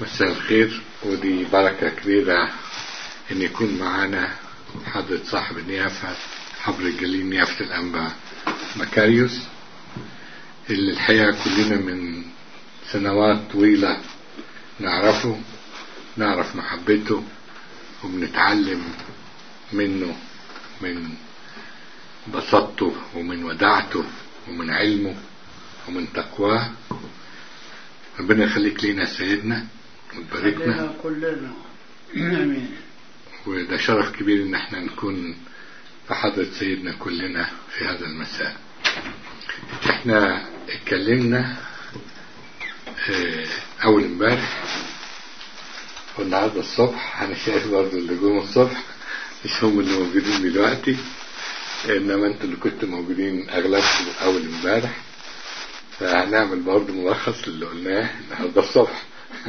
مساء الخير ودي بركة كبيرة إن يكون معانا حضرة صاحب النيافة حبر الجليل نيافة الأنبا مكاريوس اللي الحقيقة كلنا من سنوات طويلة نعرفه نعرف محبته وبنتعلم منه من بساطته ومن وداعته ومن علمه ومن تقواه ربنا يخليك لينا سيدنا وتباركنا علينا كلنا امين وده شرف كبير ان احنا نكون في حضرة سيدنا كلنا في هذا المساء احنا اتكلمنا اه، اول امبارح والنهارده الصبح انا شايف برضه اللي جم الصبح مش هم اللي موجودين دلوقتي انما انتوا اللي كنتوا موجودين اغلبكم اول امبارح فهنعمل برضه ملخص للي قلناه النهارده الصبح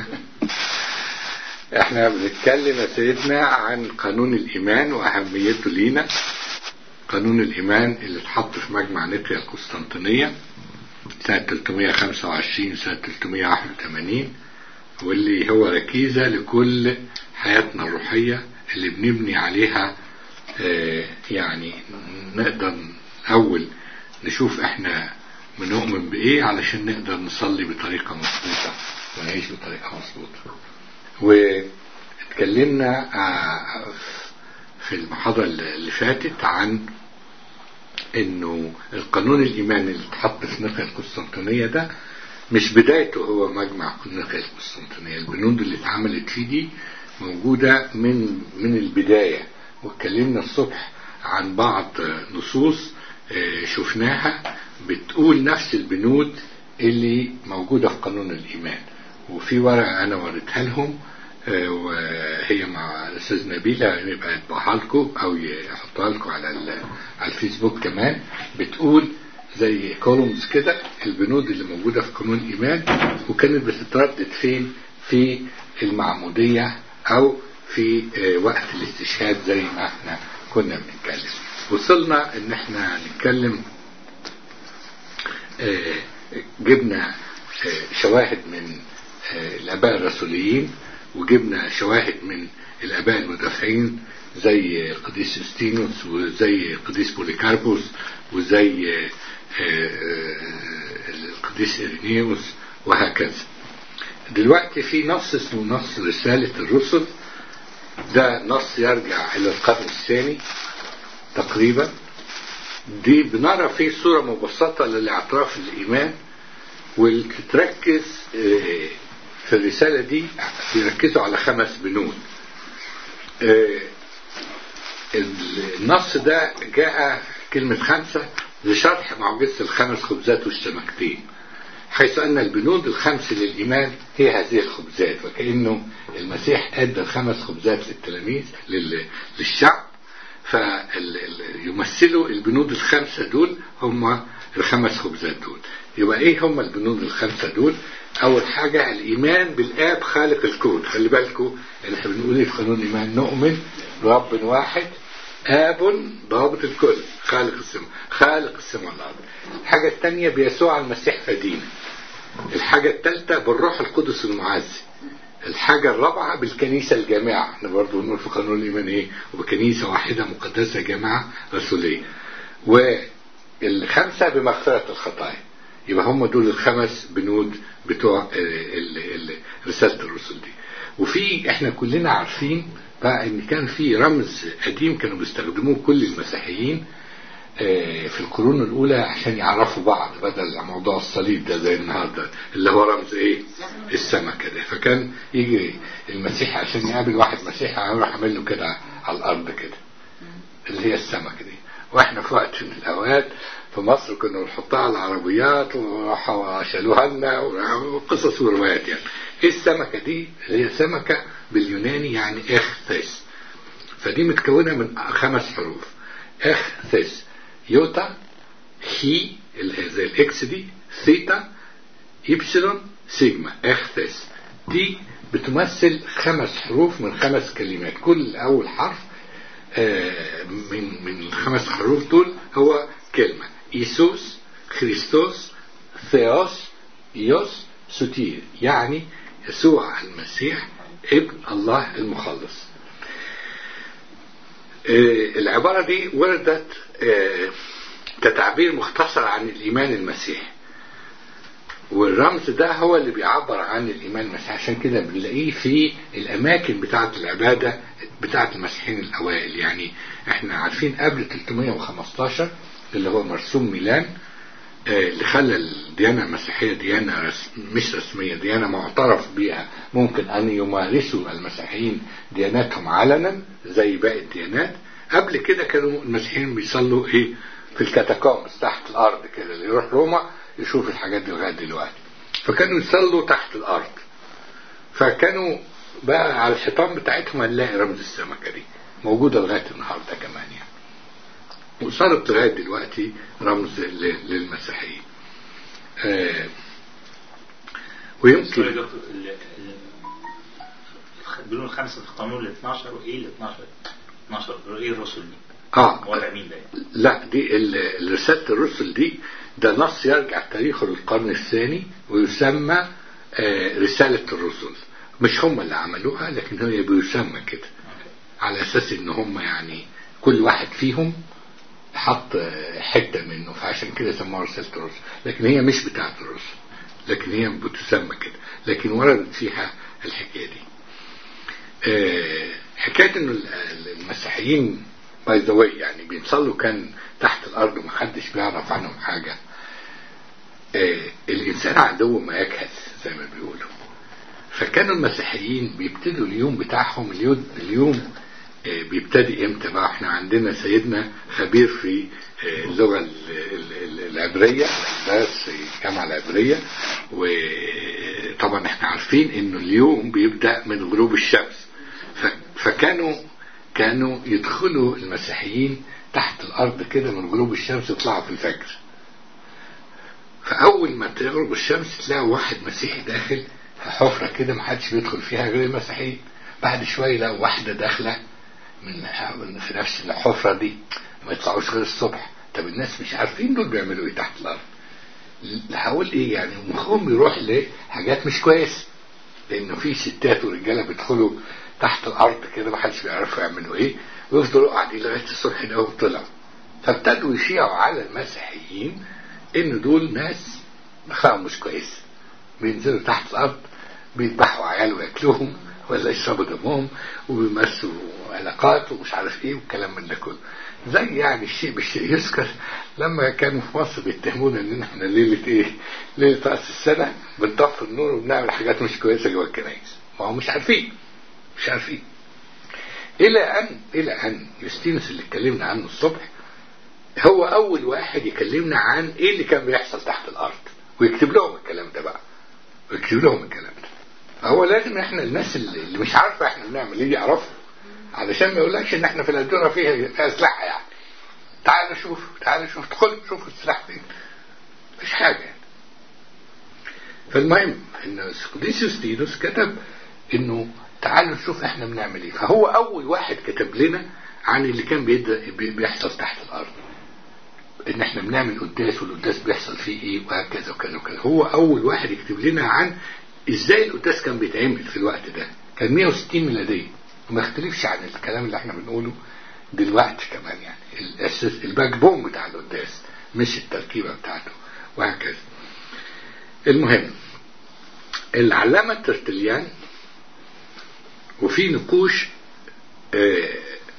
احنا بنتكلم يا سيدنا عن قانون الايمان واهميته لينا قانون الايمان اللي اتحط في مجمع نقيا القسطنطينيه سنه 325 سنه 381 واللي هو ركيزه لكل حياتنا الروحيه اللي بنبني عليها آه، يعني نقدر اول نشوف احنا بنؤمن بايه علشان نقدر نصلي بطريقه مظبوطه ونعيش بطريقه مظبوطه واتكلمنا آه، في المحاضرة اللي فاتت عن انه القانون الايماني اللي اتحط في نقل القسطنطينية ده مش بدايته هو مجمع نقل القسطنطينية البنود اللي اتعملت فيه دي موجودة من من البداية واتكلمنا الصبح عن بعض نصوص آه، شفناها بتقول نفس البنود اللي موجودة في قانون الإيمان وفي ورقة أنا وريتها لهم آه، وهي مع الأستاذ نبيلة يبقى يطبعها لكم أو يحطها لكم على ال- على الفيسبوك كمان بتقول زي كولومز كده البنود اللي موجودة في قانون الإيمان وكانت بتتردد فين في المعمودية أو في آه، وقت الاستشهاد زي ما احنا كنا بنتكلم وصلنا ان احنا نتكلم آه، جبنا آه، شواهد من آه، الآباء الرسوليين وجبنا شواهد من الآباء المدافعين زي القديس يوستينوس وزي القديس بوليكاربوس وزي آه، آه، القديس إرينيوس وهكذا دلوقتي في نص اسمه نص رسالة الرسل ده نص يرجع إلى القرن الثاني تقريبا دي بنرى فيه صورة مبسطة للاعتراف الإيمان واللي تركز آه، في الرسالة دي بيركزوا على خمس بنود آه، النص ده جاء كلمة خمسة لشرح معجزة الخمس خبزات والسمكتين حيث أن البنود الخمس للإيمان هي هذه الخبزات وكأنه المسيح أدى الخمس خبزات للتلاميذ لل- للشعب فيمثلوا البنود الخمسة دول هم الخمس خبزات دول يبقى ايه هم البنود الخمسة دول اول حاجة الايمان بالاب خالق الكون خلي بالكم ان احنا بنقول ايه في قانون الايمان نؤمن برب واحد اب ضابط الكل خالق السماء خالق السماء والارض الحاجة الثانية بيسوع المسيح فدينا الحاجة الثالثة بالروح القدس المعزي الحاجة الرابعة بالكنيسة الجامعة احنا برضو بنقول في قانون الإيمان ايه وبكنيسة واحدة مقدسة جامعة رسولية والخمسة بمغفرة الخطايا يبقى هم دول الخمس بنود بتوع ال- ال- ال- رسالة الرسل دي وفي احنا كلنا عارفين بقى ان كان في رمز قديم كانوا بيستخدموه كل المسيحيين آه، في القرون الأولى عشان يعرفوا بعض بدل موضوع الصليب ده زي النهارده اللي هو رمز إيه؟ السمكة ده فكان يجي المسيح عشان يقابل واحد مسيحي يروح عامل له كده على الأرض كده اللي هي السمكة دي واحنا في وقت من الأوقات في مصر كنا بنحطها على العربيات وراحوا شالوها لنا وقصص وروايات يعني ايه السمكة دي؟ هي سمكة باليوناني يعني اخثس فدي متكونة من خمس حروف اخثس يوتا هي اللي هي زي الاكس دي ثيتا إبسلون سيجما اخثس دي بتمثل خمس حروف من خمس كلمات كل أول حرف آه، من من الخمس حروف دول هو كلمة إيسوس خريستوس ثيوس يوس سوتير يعني يسوع المسيح ابن الله المخلص آه، العبارة دي وردت آه، كتعبير مختصر عن الإيمان المسيحي والرمز ده هو اللي بيعبر عن الإيمان المسيحي عشان كده بنلاقيه في الأماكن بتاعة العبادة بتاعة المسيحيين الأوائل يعني احنا عارفين قبل 315 اللي هو مرسوم ميلان آه، اللي خلى الديانة المسيحية ديانة رس مش رسمية ديانة معترف بها ممكن أن يمارسوا المسيحيين دياناتهم علنا زي باقي الديانات قبل كده كانوا المسيحيين بيصلوا ايه في الكاتاكومز تحت الأرض كده اللي يروح روما يشوف الحاجات دي لغاية دلوقتي فكانوا يصلوا تحت الأرض فكانوا بقى على الحيطان بتاعتهم هنلاقي رمز السمكة دي موجودة لغاية النهاردة كمان يعني وصارت لغاية دلوقتي رمز ل- للمسيحية آه سوري يا ويمكن دكتور ال- ال- الخ- بيقولوا الخمسة في القانون ال 12 وايه ال 12 12 ايه الرسل دي؟ اه وضع مين ده يعني؟ لا دي ال- رسالة الرسل دي ده نص يرجع تاريخه للقرن الثاني ويسمى آه، رسالة الرسل مش هم اللي عملوها لكن هي بيسمى كده أوكي. على اساس ان هم يعني كل واحد فيهم حط آه، حته منه فعشان كده سموها رساله الرسل لكن هي مش بتاعه الرسل لكن هي بتسمى كده لكن وردت فيها الحكايه دي آه، حكايه ان ال- ال- المسيحيين باي ذا واي يعني بيصلوا كان تحت الارض ومحدش بيعرف عنهم حاجه آه، الانسان عدو ما يجهل زي ما بيقولوا فكانوا المسيحيين بيبتدوا اليوم بتاعهم اليوم, اليوم آه، بيبتدي امتى بقى احنا عندنا سيدنا خبير في آه، اللغة ال- ال- ال- العبرية درس في الجامعة العبرية وطبعا احنا عارفين انه اليوم بيبدأ من غروب الشمس ف- فكانوا كانوا يدخلوا المسيحيين تحت الارض كده من غروب الشمس يطلعوا في الفجر فاول ما تغرب الشمس تلاقوا واحد مسيحي داخل في حفره كده ما حدش بيدخل فيها غير المسيحيين بعد شويه لقوا واحده داخله من من في نفس الحفره دي ما يطلعوش غير الصبح طب الناس مش عارفين دول بيعملوا ايه تحت الارض هقول ايه يعني مخهم يروح لحاجات مش كويسه لانه في ستات ورجاله بيدخلوا تحت الارض كده ما حدش بيعرفوا يعملوا ايه ويفضلوا قاعدين لغايه الصبح ده وطلعوا فابتدوا يشيعوا على المسيحيين ان دول ناس مخاهم مش كويس بينزلوا تحت الارض بيذبحوا عيال وياكلوهم ولا يشربوا دمهم وبيمارسوا علاقات ومش عارف ايه والكلام من ده كله زي يعني الشيء بالشيء يذكر لما كانوا في مصر بيتهمونا ان احنا ليله ايه؟ ليله راس السنه بنطفي النور وبنعمل حاجات مش كويسه جوه الكنائس ما هم مش عارفين مش عارفين الى ان الى ان يوستينوس اللي اتكلمنا عنه الصبح هو اول واحد يكلمنا عن ايه اللي كان بيحصل تحت الارض ويكتب لهم الكلام ده بقى ويكتب لهم الكلام ده هو لازم احنا الناس اللي اللي مش عارفه احنا بنعمل ايه يعرفوا علشان ما يقولكش ان احنا في الادوره فيها فيها سلاح يعني تعال شوف تعال شوف ادخل شوف السلاح فين مفيش حاجه يعني. فالمهم ان قديس يوستينوس كتب انه تعالوا نشوف احنا بنعمل ايه فهو اول واحد كتب لنا عن اللي كان بيد- بي- بيحصل تحت الارض ان احنا بنعمل قداس والقداس بيحصل فيه ايه وهكذا وكذا وكذا هو اول واحد يكتب لنا عن ازاي القداس كان بيتعمل في الوقت ده كان 160 ميلادية وما يختلفش عن الكلام اللي احنا بنقوله دلوقتي كمان يعني الاساس الباك بون بتاع القداس مش التركيبه بتاعته وهكذا المهم العلامة ترتليان وفي نقوش آه،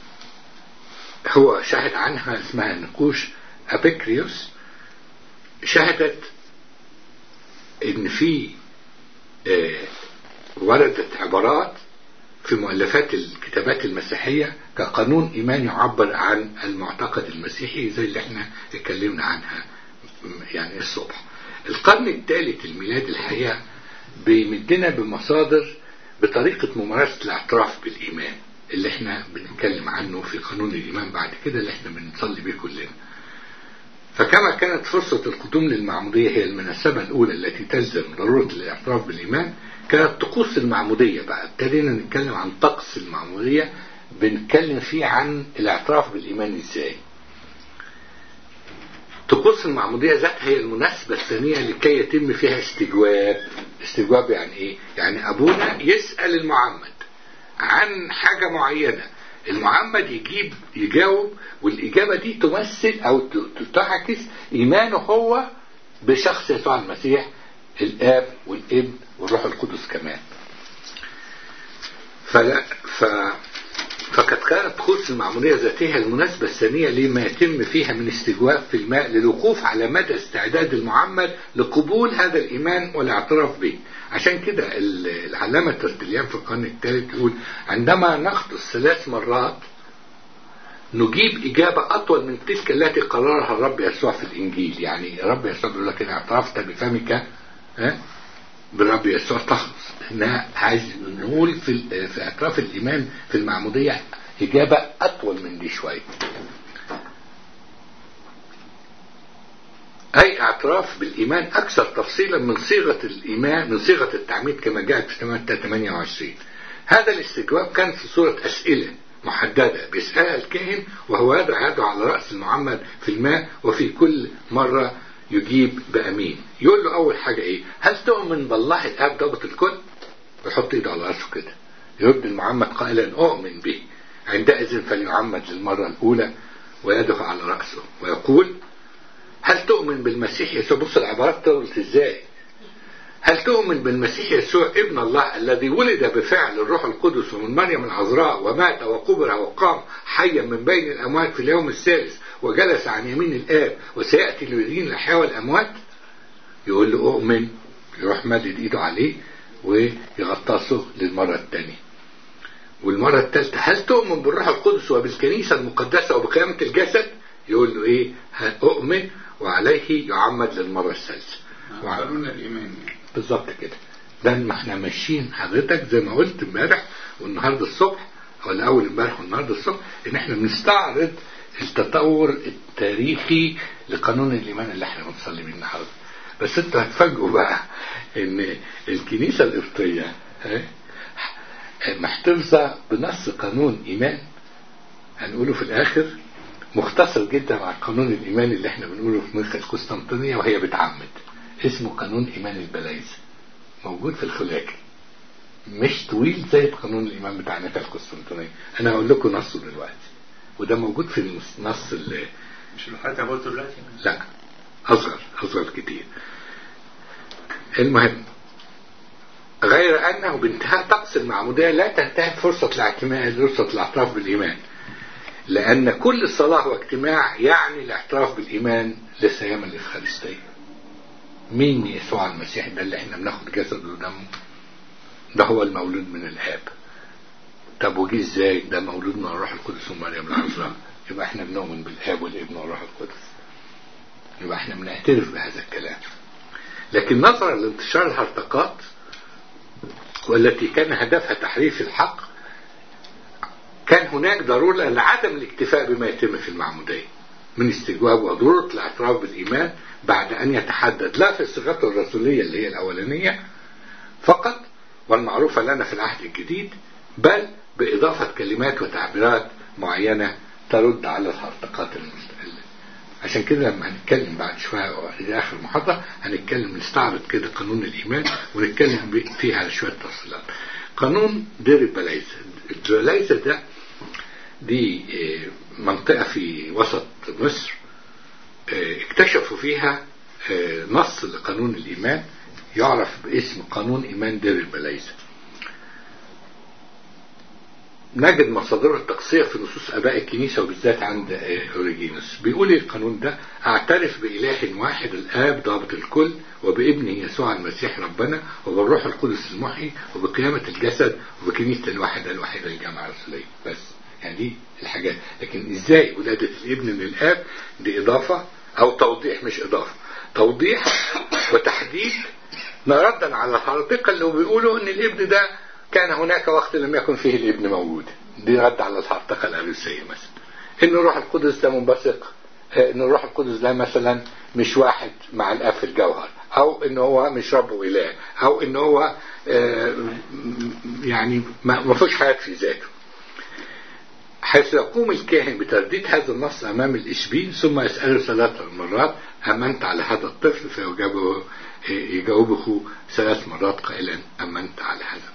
هو شاهد عنها اسمها نقوش أبيكريوس شهدت ان في آه، وردت عبارات في مؤلفات الكتابات المسيحية كقانون إيمان يعبر عن المعتقد المسيحي زي اللي احنا اتكلمنا عنها يعني الصبح القرن الثالث الميلادي الحقيقة بيمدنا بمصادر بطريقة ممارسة الاعتراف بالإيمان اللي احنا بنتكلم عنه في قانون الإيمان بعد كده اللي احنا بنصلي بيه كلنا فكما كانت فرصة القدوم للمعمودية هي المناسبة الأولى التي تلزم ضرورة الاعتراف بالإيمان كانت طقوس المعمودية بقى ابتدينا نتكلم عن طقس المعمودية بنتكلم فيه عن الاعتراف بالإيمان إزاي طقوس المعمودية ذاتها هي المناسبة الثانية لكي يتم فيها استجواب استجواب يعني ايه يعني ابونا يسأل المعمد عن حاجة معينة المعمد يجيب يجاوب والإجابة دي تمثل أو ت- تعكس إيمانه هو بشخص يسوع المسيح الآب والابن والروح القدس كمان فلا ف فقد كانت طقوس المعمودية ذاتها المناسبة الثانية لما يتم فيها من استجواب في الماء للوقوف على مدى استعداد المعمد لقبول هذا الإيمان والاعتراف به عشان كده ال- العلامة ترتليان في القرن الثالث يقول عندما نغطس ثلاث مرات نجيب إجابة أطول من تلك التي قررها الرب يسوع في الإنجيل يعني الرب يسوع بيقول لك إن اعترفت بفمك ها بالرب يسوع تخلص احنا عايز نقول في ال- في اعتراف الايمان في المعموديه اجابه اطول من دي شويه اي اعتراف بالايمان اكثر تفصيلا من صيغه الايمان من صيغه التعميد كما جاءت في 28 هذا الاستجواب كان في صوره اسئله محدده بيسالها الكاهن وهو يضع يده على راس المعمد في الماء وفي كل مره يجيب بامين يقول له اول حاجه ايه هل تؤمن بالله الاب ضابط الكل ويحط ايده على راسه كده يرد المعمد قائلا اؤمن به عندئذ فليعمد للمره الاولى ويده على راسه ويقول هل تؤمن بالمسيح يسوع بص العبارات طولت ازاي هل تؤمن بالمسيح يسوع ابن الله الذي ولد بفعل الروح القدس ومن مريم العذراء ومات وقبر وقام حيا من بين الاموات في اليوم الثالث وجلس عن يمين الاب وسياتي ليدين الاحياء والاموات يقول له اؤمن يروح مدد ايده عليه ويغطسه للمره الثانيه والمره الثالثه هل تؤمن بالروح القدس وبالكنيسه المقدسه وبقيامه الجسد يقول له ايه اؤمن وعليه يعمد للمره الثالثه قانون الإيمان يعني. بالظبط كده ده ما احنا ماشيين حضرتك زي ما قلت امبارح والنهارده الصبح ولا اول امبارح والنهارده الصبح ان احنا بنستعرض التطور التاريخي لقانون الايمان اللي احنا بنصلي بيه النهارده بس انتوا هتفاجئوا بقى ان الكنيسه القبطيه ها، محتفظه بنص قانون ايمان هنقوله في الاخر مختصر جدا على قانون الايمان اللي احنا بنقوله في ملك القسطنطينيه وهي بتعمد اسمه قانون ايمان البلايز موجود في الخلاكي مش طويل زي قانون الايمان بتاعنا في القسطنطينيه انا هقول لكم نصه دلوقتي وده موجود في النص اللي مش اللي حضرتك قلته دلوقتي لا اصغر اصغر كتير المهم غير انه بانتهاء طقس المعموديه لا تنتهي فرصه الاعتماد فرصه الاعتراف بالايمان لان كل صلاه واجتماع يعني الاعتراف بالايمان لسيما الافخارستيه مين يسوع المسيح ده اللي احنا بناخد جسده ودمه ده هو المولود من الاب طب وجي ازاي ده مولود من الروح القدس ومريم العذراء يبقى احنا بنؤمن بالاب والابن والروح القدس يبقى احنا بنعترف بهذا الكلام لكن نظرا لانتشار الهرطقات والتي كان هدفها تحريف الحق كان هناك ضرورة لعدم الاكتفاء بما يتم في المعمودية من استجواب وضرورة الاعتراف بالإيمان بعد أن يتحدد لا في صيغته الرسولية اللي هي الأولانية فقط والمعروفة لنا في العهد الجديد بل بإضافة كلمات وتعبيرات معينة ترد على الهرطقات المستقلة عشان كده لما هنتكلم بعد شوية إلى آخر المحاضرة هنتكلم نستعرض كده قانون الإيمان ونتكلم ب- فيه على شوية تفصيلات قانون دير البلايزة البلايزة ده دي آه، منطقة في وسط مصر آه، اكتشفوا فيها آه، نص لقانون الإيمان يعرف باسم قانون إيمان دير البلايزة نجد مصادره التقصية في نصوص آباء الكنيسة وبالذات عند آه، أوريجينوس بيقول إيه القانون ده أعترف بإله واحد الآب ضابط الكل وبابنه يسوع المسيح ربنا وبالروح القدس المحيي وبقيامة الجسد وبكنيسة الواحدة الوحيدة الجامعة الرسولية بس يعني دي الحاجات لكن إزاي ولادة الابن للآب دي إضافة أو توضيح مش إضافة توضيح وتحديد ردا على الهرطقة اللي بيقولوا إن الابن ده كان هناك وقت لم يكن فيه الابن موجود دي رد على الهرطقة الأريوسية مثلا إن الروح القدس ده منبثق آه، إن الروح القدس ده مثلا مش واحد مع الآب في الجوهر أو إن هو مش رب وإله أو إن هو آه، م- يعني ما ما فيهوش حياة في ذاته حيث يقوم الكاهن بترديد هذا النص أمام الإشبين ثم يسأله ثلاث مرات أمنت على هذا الطفل فيجاوبه يجاوبه ثلاث مرات قائلا أمنت على هذا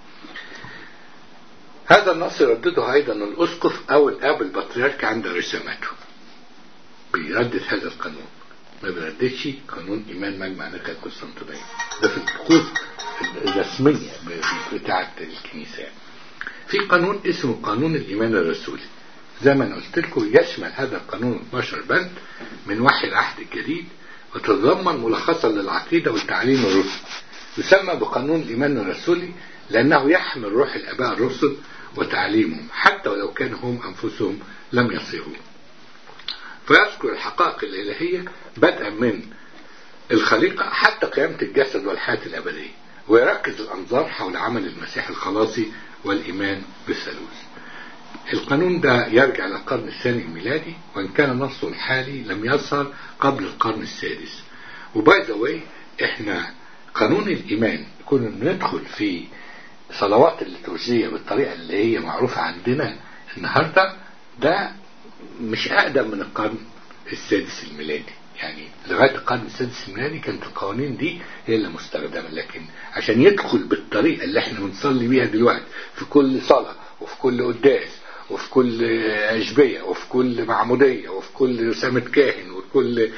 هذا النص يردده أيضا الأسقف أو الآب البطريرك عند رسامته بيردد هذا القانون ما بيرددش قانون إيمان مجمع نقل القسطنطينية ده في الطقوس الرسمية بتاعة الكنيسة في قانون اسمه قانون الإيمان الرسولي زي ما أنا قلت لكم يشمل هذا القانون 12 بند من وحي العهد الجديد وتتضمن ملخصا للعقيدة والتعليم الرسل يسمى بقانون الإيمان الرسولي لأنه يحمل روح الآباء الرسل وتعليمهم حتى ولو كانوا هم أنفسهم لم يصيغوا فيذكر الحقائق الإلهية بدءا من الخليقة حتى قيامة الجسد والحياة الأبدية ويركز الأنظار حول عمل المسيح الخلاصي والإيمان بالثالوث القانون ده يرجع للقرن الثاني الميلادي وإن كان نصه الحالي لم يظهر قبل القرن السادس وباي ذا واي احنا قانون الإيمان كنا ندخل في صلوات الليتورجية بالطريقة اللي هي معروفة عندنا النهاردة ده مش أقدم من القرن السادس الميلادي يعني لغاية القرن السادس الميلادي كانت القوانين دي هي اللي مستخدمة لكن عشان يدخل بالطريقة اللي احنا بنصلي بيها دلوقتي في كل صلاة وفي كل قداس وفي كل أشبية وفي كل معمودية وفي كل رسامة كاهن وفي كل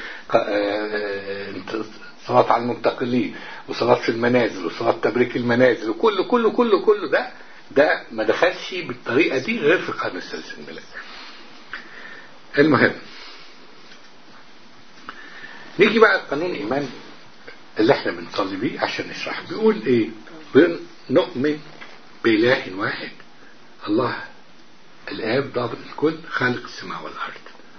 صلاة على المنتقلين وصلاة في المنازل وصلاة تبريك المنازل وكل كله كله كله ده ده ما دخلش بالطريقة دي غير في القرن السادس الميلادي المهم نيجي بقى قانون ايمان اللي احنا بنصلي بيه عشان نشرح بيقول ايه بيقول نؤمن بإله واحد الله الآب ضابط الكل خالق السماء والأرض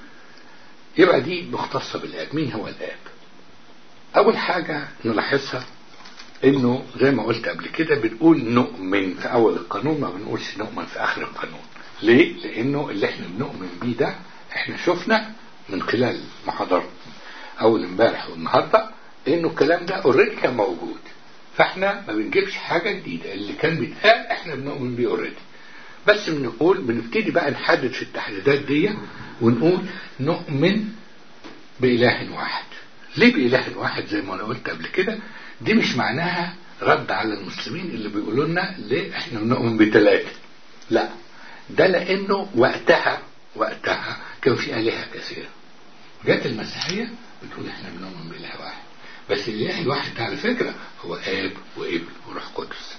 يبقى دي مختصة بالآب مين هو الآب أول حاجة نلاحظها إنه زي ما قلت قبل كده بنقول نؤمن في أول القانون ما بنقولش نؤمن في آخر القانون ليه؟ لأنه اللي احنا بنؤمن بيه ده احنا شفنا من خلال محاضرة أول امبارح والنهاردة إنه الكلام ده اوريدي كان موجود فاحنا ما بنجيبش حاجة جديدة اللي كان بيتقال احنا بنؤمن بيه اوريدي بس بنقول بنبتدي بقى نحدد في التحديدات دي ونقول نؤمن بإله واحد ليه بإله واحد زي ما أنا قلت قبل كده دي مش معناها رد على المسلمين اللي بيقولوا لنا ليه احنا بنؤمن بثلاثة لا ده لأنه وقتها وقتها كان في آلهة كثيرة جت المسيحية بتقول احنا بنؤمن بإله واحد بس الإله الواحد ده على فكرة هو آب وابن وروح قدس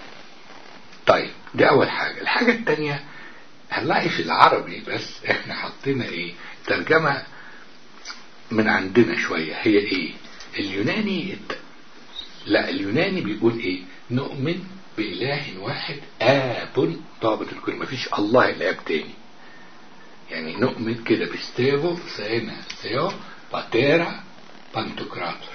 طيب دي أول حاجة الحاجة التانية هنلاقي في العربي بس احنا حطينا ايه ترجمة من عندنا شوية هي ايه اليوناني لا اليوناني بيقول ايه نؤمن بإله واحد آب ضابط الكل مفيش الله الآب تاني يعني نؤمن كده بستيفو سينا سيو باتيرا بانتوكراتور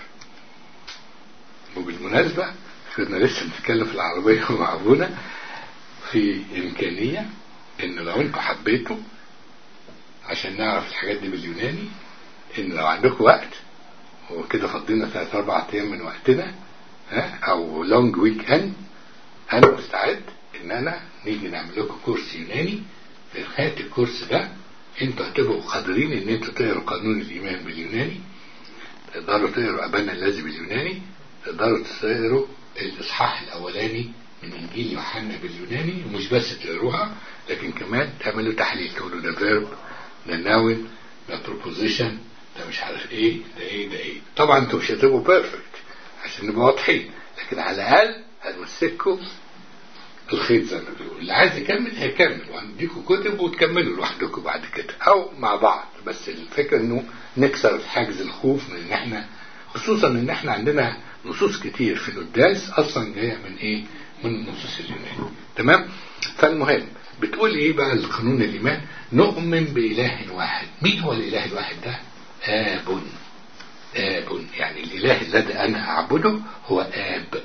وبالمناسبة كنا لسه بنتكلم في العربية مع أبونا في إمكانية إن لو أنتوا حبيتوا عشان نعرف الحاجات دي باليوناني إن لو عندكم وقت وكده فضينا ثلاث أربع أيام من وقتنا ها أو لونج ويك أند أنا مستعد إن أنا نيجي نعمل لكم كورس يوناني في نهاية الكورس ده أنتوا هتبقوا قادرين إن أنتوا تقروا قانون الإيمان باليوناني تقدروا تقروا أبانا الذي باليوناني تقدروا تقروا الإصحاح الأولاني من إنجيل يوحنا باليوناني ومش بس تقروها لكن كمان تعملوا تحليل تقولوا ده فيرب ده ناون ده بروبوزيشن ده مش عارف ايه ده ايه ده ايه طبعا انتوا مش هتبقوا بيرفكت عشان نبقى واضحين لكن على الاقل هنمسككم الخيط زي ما بيقول اللي عايز يكمل هيكمل وهنديكم كتب وتكملوا لوحدكم بعد كده او مع بعض بس الفكره انه نكسر حاجز الخوف من ان احنا خصوصا ان احنا عندنا نصوص كتير في القداس اصلا جايه من ايه من النصوص اليونانيه تمام فالمهم بتقول ايه بقى القانون الايمان نؤمن باله واحد مين هو الاله الواحد ده اب اب يعني الاله الذي انا اعبده هو اب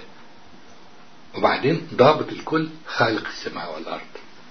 وبعدين ضابط الكل خالق السماء والارض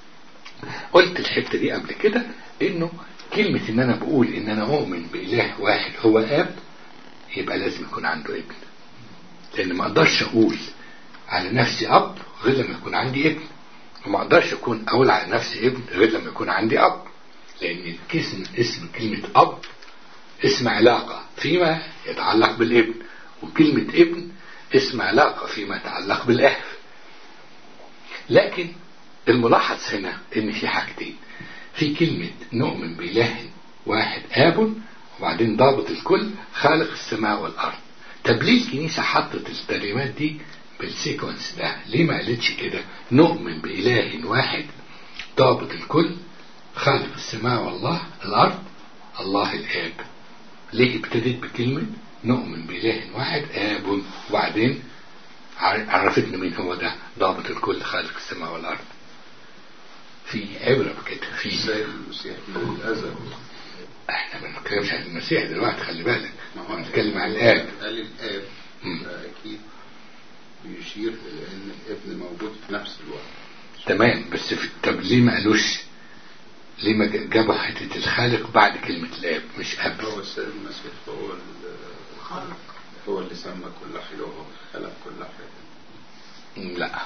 قلت الحته دي قبل كده انه كلمه ان انا بقول ان انا اؤمن باله واحد هو اب يبقى لازم يكون عنده ابن لان ما اقدرش اقول على نفسي اب غير لما يكون عندي ابن وما اقدرش اكون اقول على نفسي ابن غير لما يكون عندي اب لان اسم اسم كلمة اب اسم علاقة فيما يتعلق بالابن وكلمة ابن اسم علاقة فيما يتعلق بالأهل لكن الملاحظ هنا ان في حاجتين في كلمة نؤمن بإله واحد آب وبعدين ضابط الكل خالق السماء والأرض طب ليه الكنيسة حطت الكلمات دي بالسيكونس ده ليه ما قالتش كده نؤمن بإله واحد ضابط الكل خالق السماء والله الأرض الله الآب ليه ابتدت بكلمة نؤمن بإله واحد آب وبعدين عرفتنا مين هو ده ضابط الكل خالق السماء والأرض في عبرة بكده في سيد المسيح من الأزل احنا ما بنتكلمش عن المسيح دلوقتي خلي بالك ما هو بنتكلم عن الآب قال الآب مم. فأكيد بيشير إلى أن الابن موجود في نفس الوقت تمام بس في طب ليه ما قالوش ليه ما جابوا حتة الخالق بعد كلمة الآب مش قبل هو السيد المسيح هو ال- هو اللي سمى كل حاجة وهو خلق كل حاجة لا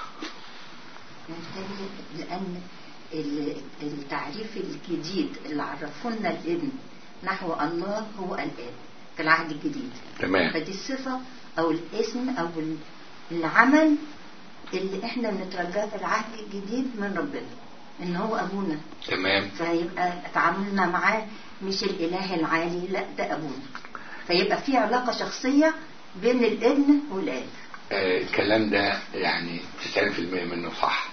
لأن ال- التعريف الجديد اللي عرفونا الابن نحو الله هو الآب في العهد الجديد تمام فدي الصفة أو الاسم أو ال- العمل اللي احنا بنترجاه في العهد الجديد من ربنا ان هو ابونا تمام فيبقى تعاملنا معاه مش الاله العالي لا ده ابونا فيبقى في علاقة شخصية بين الابن والاب آه الكلام ده يعني 90% منه صح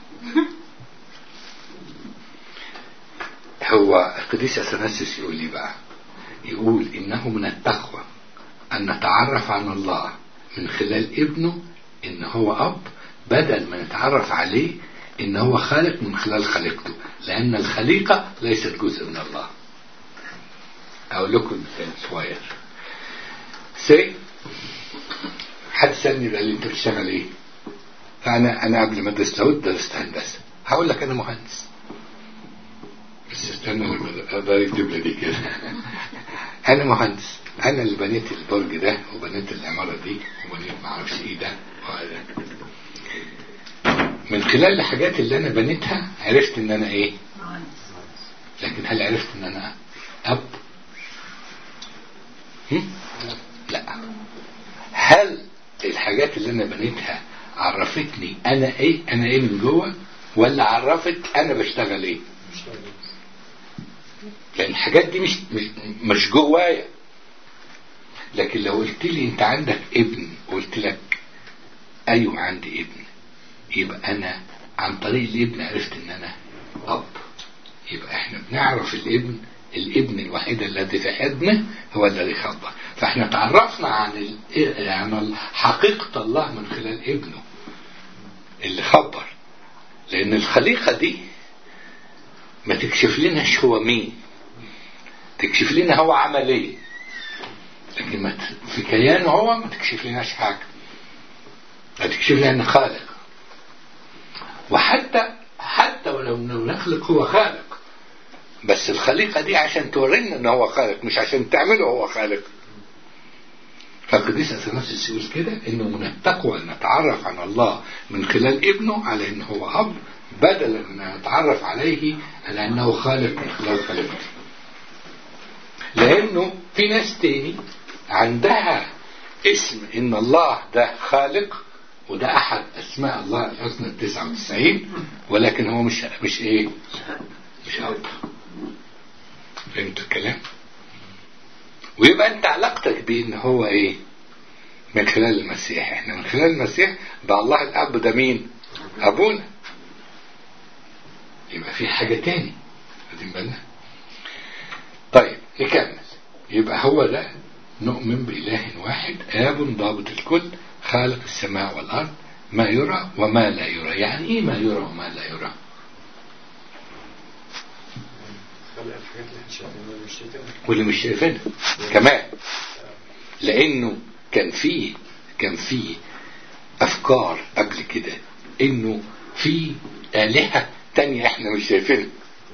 هو القديس اثناسيوس يقول لي بقى يقول انه من التقوى ان نتعرف على الله من خلال ابنه ان هو اب بدل ما نتعرف عليه ان هو خالق من خلال خليقته لان الخليقه ليست جزء من الله اقول لكم مثال صغير سي حد سألني قال لي انت بتشتغل ايه فانا انا قبل ما ادرس لاهوت درست هندسه هقول لك انا مهندس بس استنى لما اقدر يكتب لي دي كده انا مهندس انا اللي بنيت البرج ده وبنيت العماره دي وبنيت ما اعرفش ايه ده وهذا. من خلال الحاجات اللي انا بنيتها عرفت ان انا ايه لكن هل عرفت ان انا اب هم؟ لا هل الحاجات اللي انا بنيتها عرفتني انا ايه انا ايه من جوه ولا عرفت انا بشتغل ايه لان الحاجات دي مش مش, مش جوايا لكن لو قلت لي انت عندك ابن قلت لك ايوه عندي ابن يبقى انا عن طريق الابن عرفت ان انا اب يبقى احنا بنعرف الابن الابن الوحيد الذي في حضنه هو الذي خبر فاحنا تعرفنا عن ال- عن حقيقة الله من خلال ابنه اللي خبر لان الخليقة دي ما تكشف لناش هو مين تكشف لنا هو عمل ايه لكن ما ت- في كيانه هو ما تكشف لناش حاجة ما تكشف لنا خالق وحتى حتى ولو انه نخلق هو خالق بس الخليقة دي عشان تورينا ان هو خالق مش عشان تعمله هو خالق فالقديس اثناسيوس يقول كده انه من التقوى ان نتعرف عن الله من خلال ابنه على انه هو اب بدلا ان نتعرف عليه على انه خالق من خلال خليقته لانه في ناس تاني عندها اسم ان الله ده خالق وده احد اسماء الله الحسنى التسعة وتسعين ولكن هو مش مش ايه مش اب فهمت الكلام ويبقى انت علاقتك بيه ان هو ايه من خلال المسيح احنا من خلال المسيح بقى الله الاب ده مين ابونا يبقى في حاجة تاني واخدين بالنا طيب نكمل يبقى هو ده نؤمن بإله واحد آب ضابط الكل خالق السماء والأرض ما يرى وما لا يرى يعني ايه ما يرى وما لا يرى خلق الحاجات اللي احنا شايفينها واللي مش شايفينها واللي مش شايفينها كمان لانه كان في كان في افكار قبل كده انه في الهه تانية احنا مش شايفينها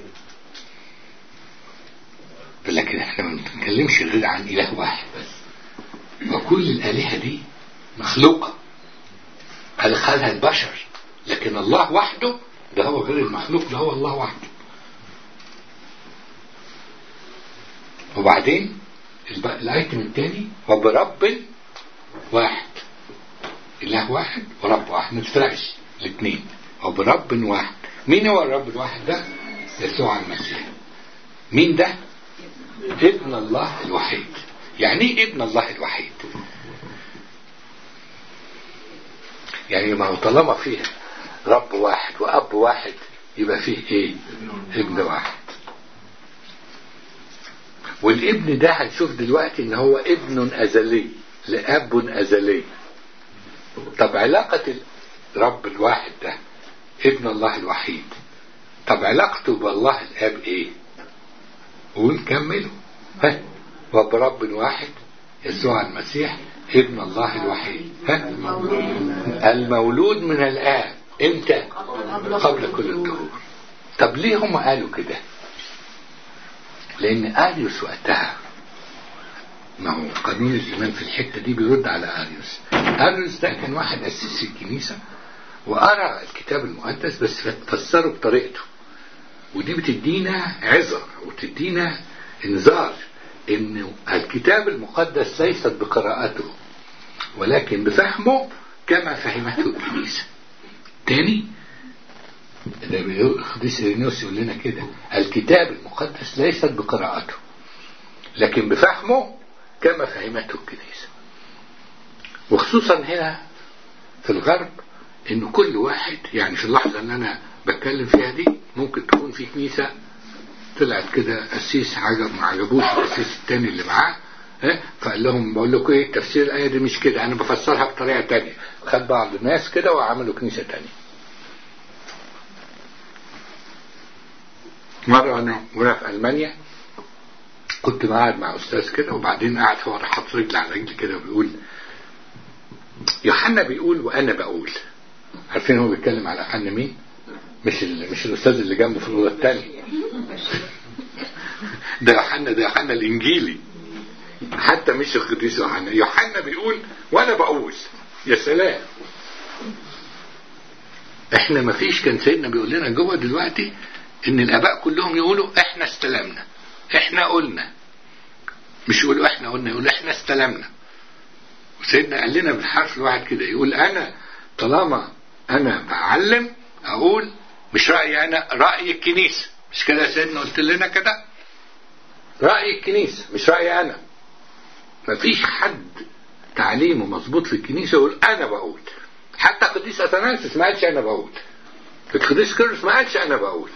لكن احنا ما بنتكلمش غير عن اله واحد بس وكل الالهه دي مخلوقه خلقها البشر لكن الله وحده ده هو غير المخلوق ده هو الله وحده وبعدين الب- الايتم الثاني هو برب واحد اله واحد ورب واحد ما تفرقش الاثنين هو برب واحد مين هو الرب الواحد ده يسوع المسيح مين ده ابن الله الوحيد يعني ايه ابن الله الوحيد يعني ما هو طالما فيه رب واحد واب واحد يبقى فيه ايه ابن واحد والابن ده هنشوف دلوقتي ان هو ابن ازلي لاب ازلي طب علاقة الرب الواحد ده ابن الله الوحيد طب علاقته بالله الاب ايه ونكمله ها وبرب واحد يسوع المسيح ابن الله الوحيد ها المولود من الاب امتى قبل كل الدهور طب ليه هم قالوا كده لان اريوس وقتها ما هو قانون الايمان في الحته دي بيرد على اريوس اريوس ده كان واحد اسس الكنيسه وقرا الكتاب المقدس بس فسره بطريقته ودي بتدينا عظة وتدينا انذار ان الكتاب المقدس ليست بقراءته ولكن بفهمه كما فهمته الكنيسة تاني ده القديس إرينيوس يقول لنا كده الكتاب المقدس ليست بقراءته لكن بفهمه كما فهمته الكنيسة وخصوصا هنا في الغرب ان كل واحد يعني في اللحظة اللي انا بتكلم فيها دي ممكن تكون في كنيسة طلعت كده قسيس عجب ما عجبوش القسيس التاني اللي معاه ها فقال لهم بقول لكم ايه تفسير الايه دي مش كده انا بفسرها بطريقه تانية خد بعض الناس كده وعملوا كنيسه تانية مره انا وانا في المانيا كنت قاعد مع استاذ كده وبعدين قاعد هو راح حاطط رجل على رجل كده وبيقول يوحنا بيقول وانا بقول عارفين هو بيتكلم على يوحنا مين؟ مش ال... مش الاستاذ اللي جنبه في الاوضه الثانيه ده يوحنا ده يوحنا الانجيلي حتى مش القديس يوحنا يوحنا بيقول وانا بقول يا سلام احنا ما فيش كان سيدنا بيقول لنا جوه دلوقتي ان الاباء كلهم يقولوا احنا استلمنا احنا قلنا مش يقولوا احنا قلنا يقولوا احنا استلمنا وسيدنا قال لنا بالحرف الواحد كده يقول انا طالما انا بعلم اقول مش رايي انا راي الكنيسه مش كده يا سيدنا قلت لنا كده راي الكنيسه مش رايي انا مفيش حد تعليمه مظبوط في الكنيسه يقول انا بقول حتى قديس اثناسيوس ما قالش انا بقول القديس كيرلس ما قالش انا بقول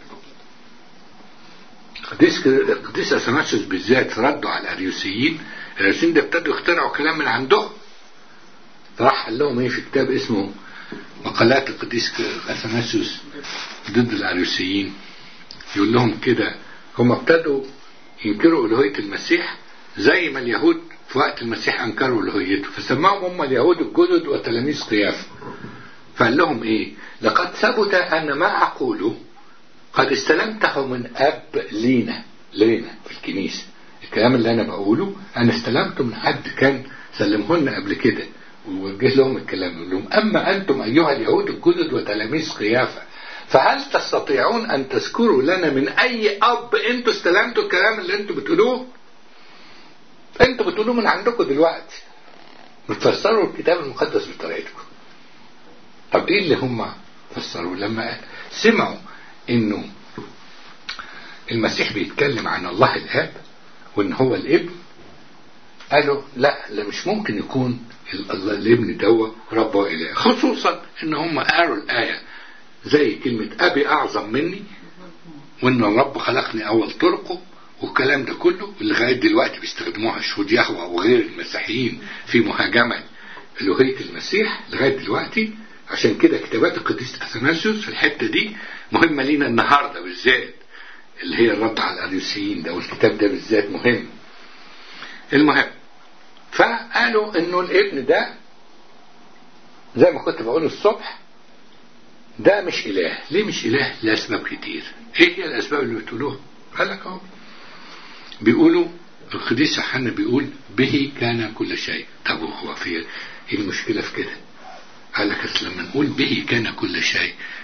قديس قديس اثناسيوس بالذات ردوا على الاريوسيين الاريوسيين ده ابتدوا يخترعوا كلام من عندهم راح قال لهم ايه في كتاب اسمه مقالات القديس اثناسيوس ضد الاريوسيين يقول لهم كده هم ابتدوا ينكروا الوهيه المسيح زي ما اليهود في وقت المسيح انكروا الوهيته فسماهم هم اليهود الجدد وتلاميذ قيافه فقال لهم ايه لقد ثبت ان ما اقوله قد استلمته من اب لينا لينا في الكنيسه الكلام اللي انا بقوله انا استلمته من حد كان سلمه لنا قبل كده ووجه لهم الكلام يقول لهم اما انتم ايها اليهود الجدد وتلاميذ قيافه فهل تستطيعون ان تذكروا لنا من اي اب انتوا استلمتوا الكلام اللي انتوا بتقولوه انتوا بتقولوه من عندكم دلوقتي بتفسروا الكتاب المقدس بطريقتكم طب ايه اللي هم فسروا لما سمعوا انه المسيح بيتكلم عن الله الاب وان هو الابن قالوا لا لا مش ممكن يكون الله الابن دوا رب واله خصوصا ان هم قالوا الايه زي كلمه ابي اعظم مني وان الرب خلقني اول طرقه والكلام ده كله اللي لغايه دلوقتي بيستخدموها شهود يهوى وغير المسيحيين في مهاجمه الوهيه المسيح لغايه دلوقتي عشان كده كتابات القديس اثناسيوس في الحته دي مهمه لينا النهارده بالذات اللي هي الرد على الاريوسيين ده والكتاب ده بالذات مهم المهم فقالوا انه الابن ده زي ما كنت بقول الصبح ده مش اله ليه مش اله لاسباب كتير ايه هي الاسباب اللي بتقولوها قال لك اهو بيقولوا القديس يوحنا بيقول به كان كل شيء طب هو في ايه المشكله في كده قال لك اصل لما نقول به كان كل شيء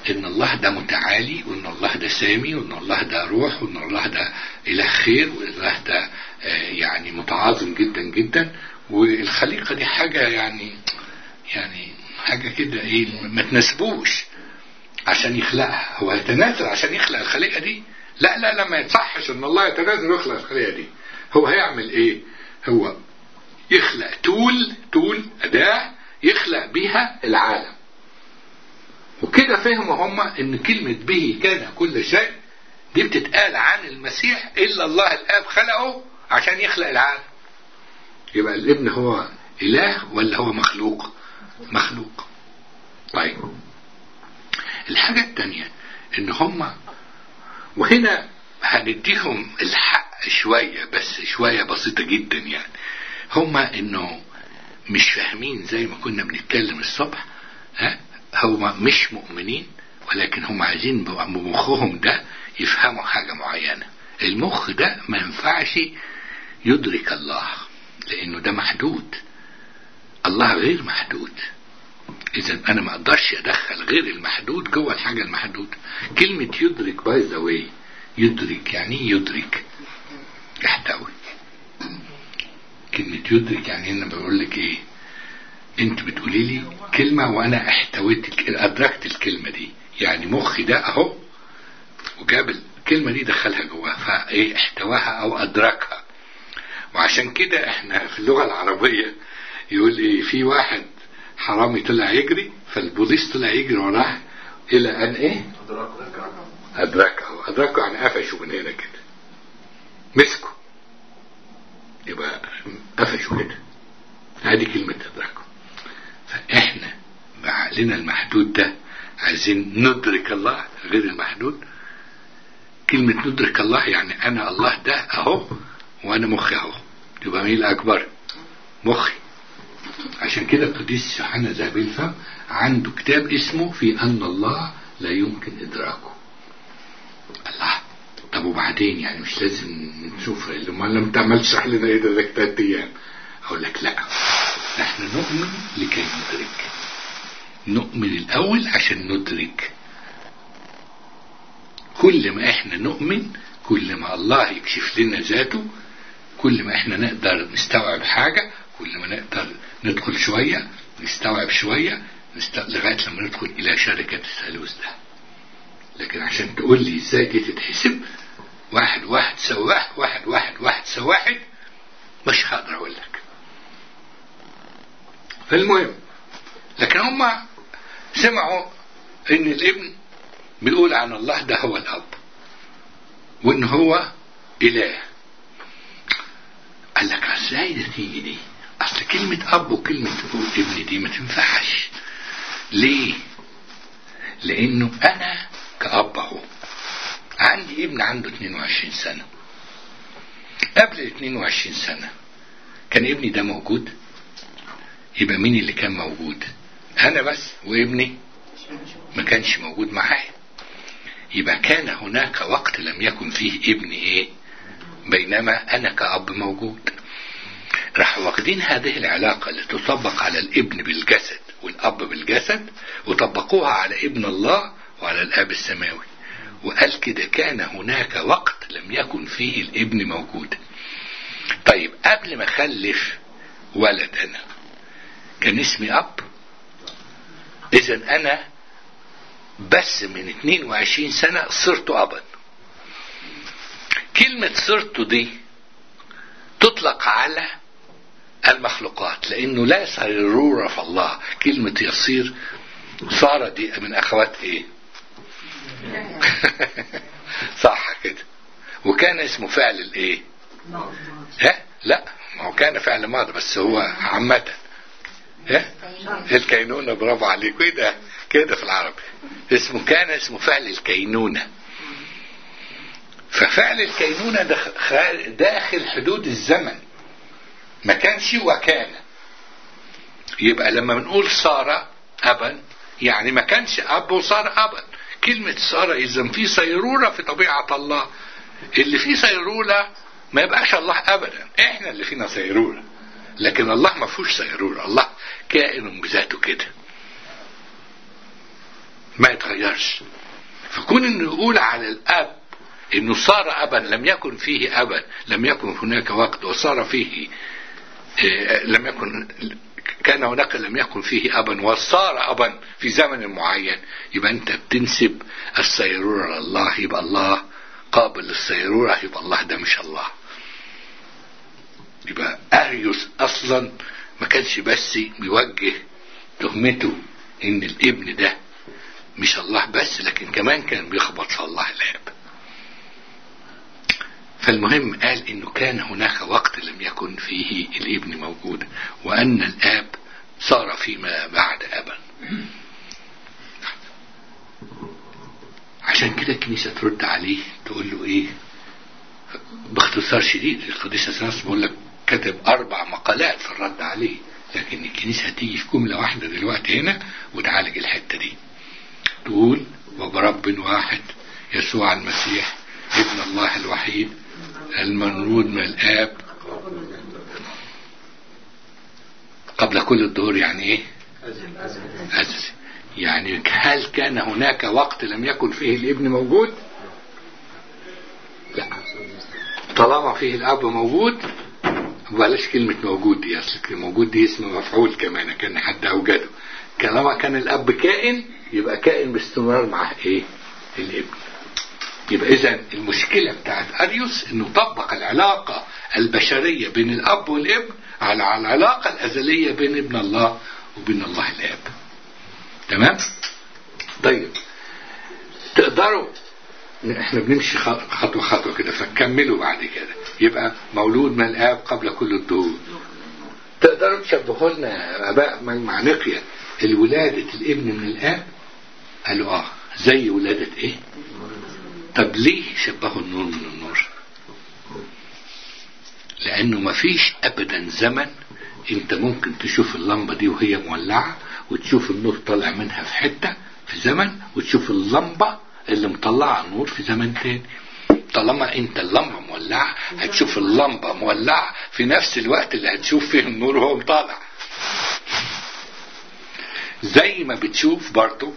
ان الله ده متعالي وان الله ده سامي وان الله ده روح وان الله ده اله خير وان الله ده آه، يعني متعاظم جدا جدا والخليقه دي حاجه يعني يعني حاجه كده ايه ما تناسبوش عشان يخلقها هو يتنازل عشان يخلق الخليقه دي لا لا لا ما يصحش ان الله يتنازل ويخلق الخليقه دي هو هيعمل ايه هو يخلق تول تول اداه يخلق بيها العالم وكده فهموا هم ان كلمة به كان كل شيء دي بتتقال عن المسيح الا الله الاب خلقه عشان يخلق العالم يبقى الابن هو اله ولا هو مخلوق مخلوق طيب الحاجة التانية ان هم وهنا هنديهم الحق شوية بس شوية بسيطة جدا يعني هم انه مش فاهمين زي ما كنا بنتكلم الصبح ها هم مش مؤمنين ولكن هم عايزين بمخهم ده يفهموا حاجة معينة المخ ده ما ينفعش يدرك الله لانه ده محدود الله غير محدود اذا انا ما اقدرش ادخل غير المحدود جوه الحاجه المحدوده كلمه يدرك باي ذا واي يدرك يعني ايه يدرك يحتوي كلمه يدرك يعني انا بقول لك ايه انت بتقولي لي كلمه وانا احتويت الك- ادركت الكلمه دي يعني مخي ده اهو وجاب الكلمه دي دخلها جواها فايه احتواها او ادركها وعشان كده احنا في اللغه العربيه يقول ايه في واحد حرامي طلع يجري فالبوليس طلع يجري وراه الى ان ايه ادركه ادركه يعني قفشه من هنا كده مسكه يبقى قفشه كده هذه كلمة ادركه فاحنا بعقلنا المحدود ده عايزين ندرك الله غير المحدود كلمة ندرك الله يعني أنا الله ده أهو وأنا مخي أهو يبقى مين الأكبر؟ مخي عشان كده القديس يوحنا ذهبي الفم عنده كتاب اسمه في أن الله لا يمكن إدراكه الله طب وبعدين يعني مش لازم نشوف اللي ما لم تعمل تشرح لنا ايه ده ده تلات ايام اقول لك لا احنا نؤمن لكي ندرك نؤمن الاول عشان ندرك كل ما احنا نؤمن كل ما الله يكشف لنا ذاته كل ما احنا نقدر نستوعب حاجة كل ما نقدر ندخل شوية نستوعب شوية نست... لغاية لما ندخل إلى شركة الثالوث ده لكن عشان تقول لي ازاي دي تتحسب واحد واحد سوى واحد واحد واحد واحد سوى واحد مش هقدر اقول لك فالمهم لكن هم سمعوا ان الابن بيقول عن الله ده هو الاب وان هو اله قال لك ازاي ده تيجي دي اصل كلمة اب وكلمة ابن دي ما تنفعش ليه لانه انا كأب اهو عندي ابن عنده 22 سنة قبل ال 22 سنة كان ابني ده موجود يبقى مين اللي كان موجود انا بس وابني ما كانش موجود معايا يبقى كان هناك وقت لم يكن فيه ابني ايه بينما انا كأب موجود راح واخدين هذه العلاقة اللي تطبق على الابن بالجسد والأب بالجسد وطبقوها على ابن الله وعلى الآب السماوي وقال كده كان هناك وقت لم يكن فيه الابن موجود طيب قبل ما اخلف ولد انا كان اسمي اب اذا انا بس من 22 سنة صرت ابا كلمة صرت دي تطلق على المخلوقات لانه لا سيرورة في الله كلمة يصير صار دي من اخوات ايه صح كده وكان اسمه فعل الايه ها لا ما هو كان فعل ماضي بس هو عامة ها الكينونة برافو عليك ايه ده كده في العربي اسمه كان اسمه فعل الكينونة ففعل الكينونة داخل, داخل حدود الزمن ما كانش وكان يبقى لما بنقول صار أبا يعني ما كانش أب وصار أبا كلمة صار إذا في صيرورة في طبيعة الله اللي فيه صيرورة ما يبقاش الله أبدا إحنا اللي فينا صيرورة لكن الله ما فيهوش صيرورة الله كائن بذاته كده ما يتغيرش فكون انه يقول على الاب انه صار ابا لم يكن فيه ابا لم يكن هناك وقت وصار فيه آه، لم يكن كان هناك لم يكن فيه ابا وصار ابا في زمن معين يبقى انت بتنسب السيرورة لله يبقى الله قابل للسيرورة يبقى الله ده مش الله يبقى اريوس اصلا ما كانش بس بيوجه تهمته ان الابن ده مش الله بس لكن كمان كان بيخبط في الله الاب فالمهم قال انه كان هناك وقت لم يكن فيه الابن موجودا وان الاب صار فيما بعد ابا عشان كده الكنيسة ترد عليه تقول له ايه باختصار شديد القديس اثناس بيقول لك كتب اربع مقالات في الرد عليه لكن الكنيسة هتيجي في جملة واحدة دلوقتي هنا وتعالج الحتة دي تقول وبرب واحد يسوع المسيح ابن الله الوحيد المنرود من الآب قبل كل الظهور يعني ايه أزلي يعني هل كان هناك وقت لم يكن فيه الابن موجود لا طالما فيه الاب موجود بلاش كلمة موجود دي اصل موجود دي اسم مفعول كمان كان حد اوجده طالما كان الاب كائن يبقى كائن باستمرار مع ايه الابن يبقى اذا المشكلة بتاعت اريوس انه طبق العلاقة البشرية بين الاب والابن على العلاقة الازلية بين ابن الله وبين الله الاب تمام طيب تقدروا احنا بنمشي خطوة خطوة كده فنكملوا بعد كده يبقى مولود من الاب قبل كل الدهور تقدروا تشبهوا لنا اباء مع نقية الولادة الابن من الاب قالوا اه زي ولادة ايه طب ليه شبهوا النور من النور لانه مفيش ابدا زمن انت ممكن تشوف اللمبة دي وهي مولعة وتشوف النور طالع منها في حتة في زمن وتشوف اللمبة اللي مطلعة النور في زمن تاني طالما انت اللمبة مولعة هتشوف اللمبة مولعة في نفس الوقت اللي هتشوف فيه النور وهو مطالع زي ما بتشوف برضو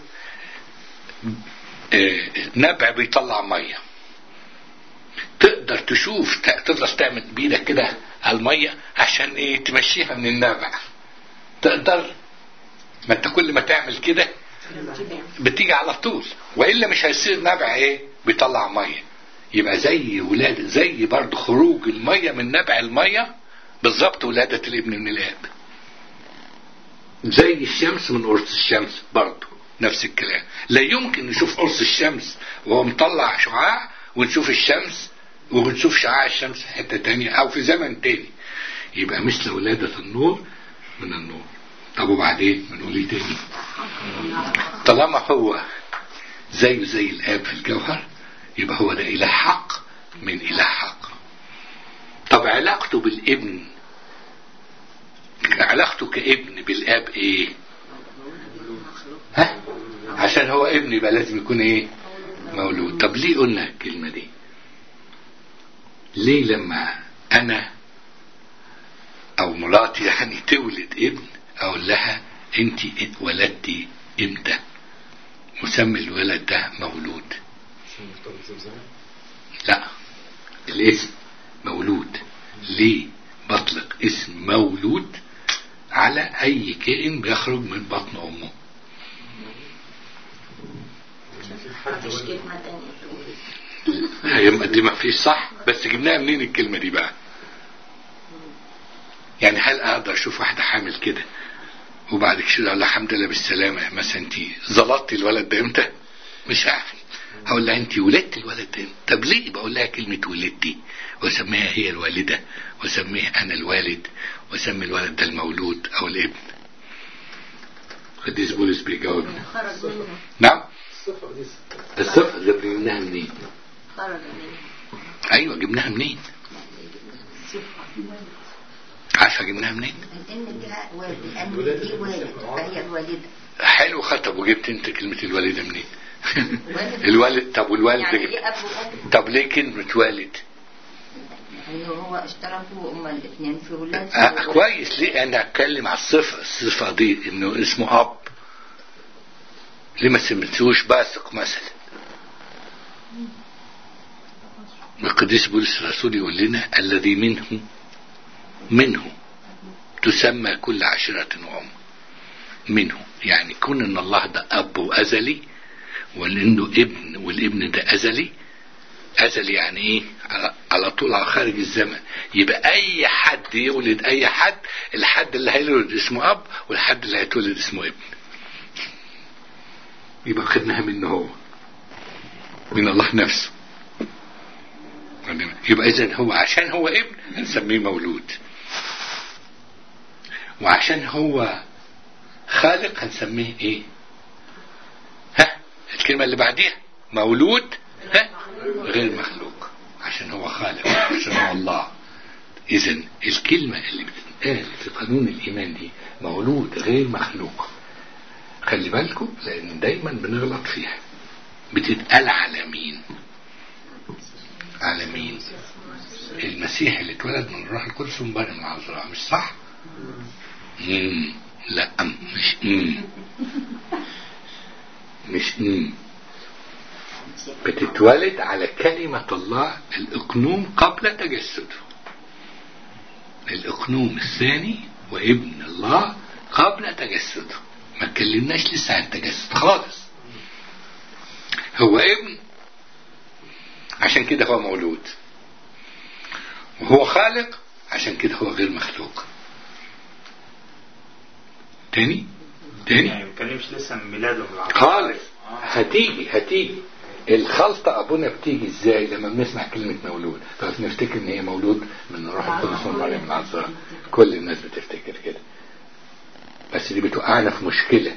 اه نبع بيطلع ميه تقدر تشوف تقدر تعمل بايدك كده على الميه عشان ايه تمشيها من النبع تقدر ما انت كل ما تعمل كده بتيجي على طول والا مش هيصير نبع ايه بيطلع ميه يبقى زي ولادة زي برضه خروج الميه من نبع الميه بالظبط ولادة الابن من الاب زي الشمس من قرص الشمس برضه نفس الكلام لا يمكن نشوف قرص الشمس وهو مطلع شعاع ونشوف الشمس ونشوف شعاع الشمس في حتة تانية او في زمن تاني يبقى مثل ولادة النور من النور طب وبعدين بنقول ايه تاني طالما هو زيه زي الاب في الجوهر يبقى هو ده اله حق من اله حق طب علاقته بالابن علاقته كابن بالاب ايه ها عشان هو ابن يبقى لازم يكون ايه مولود طب ليه قلنا الكلمة دي ليه لما انا او مراتي يعني تولد ابن اقول لها انت ولدتي امتى مسمى الولد ده مولود لا الاسم مولود ليه بطلق اسم مولود على اي كائن بيخرج من بطن امه مفيش كلمة تانية هي دي ما فيش صح بس جبناها منين الكلمة دي بقى يعني هل اقدر اشوف واحدة حامل كده وبعد كده اقول لها الحمد لله بالسلامة مثلا انت زلطتي الولد ده امتى مش عارف هقول لها انت ولدت الولد ده طب ليه بقول لها كلمة ولدتي واسميها هي الوالدة واسميه انا الوالد واسمي الولد ده المولود او الابن قديس بولس بيجاوبنا خرج منه نعم الصفة دي الصفة اللي جبناها منين خرج منه ايوه جبناها منين صفة عارفة جبناها منين لأن دي والد لأن دي والد فهي الوالدة حلو خطب وجبت انت كلمة الوالدة منين والد. الوالد طب والوالد يعني ده ليه أب وأم طب ليه كلمة والد إنه هو اشتركوا هما الاثنين في ولاد آه كويس ليه انا اتكلم على الصفة الصفة دي انه اسمه اب ليه ما سميتوش باسق مثلا القديس بولس الرسول يقول لنا الذي منه منه تسمى كل عشرة وأم منه يعني كون ان الله ده اب ازلي وانه ابن والابن ده ازلي ازلي يعني ايه على- على طول على خارج الزمن يبقى اي حد يولد اي حد الحد اللي هيولد اسمه اب والحد اللي هيتولد اسمه ابن يبقى خدناها منه هو من الله نفسه يبقى اذا هو عشان هو ابن هنسميه مولود وعشان هو خالق هنسميه ايه ها الكلمة اللي بعديها مولود ها غير مخلوق عشان هو خالق عشان هو الله اذا الكلمة اللي بتتقال في قانون الايمان دي مولود غير مخلوق خلي بالكم لان دايما بنغلط فيها بتتقال على مين على مين المسيح اللي اتولد من الروح القدس من مريم العذراء مش صح مم. لا مش مم. مش مم. بتتولد على كلمة الله الإقنوم قبل تجسده الإقنوم الثاني وابن الله قبل تجسده ما اتكلمناش لسه عن التجسد خالص هو ابن عشان كده هو مولود وهو خالق عشان كده هو غير مخلوق تاني تاني يعني ما بنتكلمش لسه من ميلاده من العذراء خالص هتيجي هتيجي الخلطة أبونا بتيجي إزاي لما بنسمع كلمة مولود فبنفتكر إن هي مولود من الروح القدس من مريم العذراء كل الناس بتفتكر كده بس دي بتوقعنا في مشكلة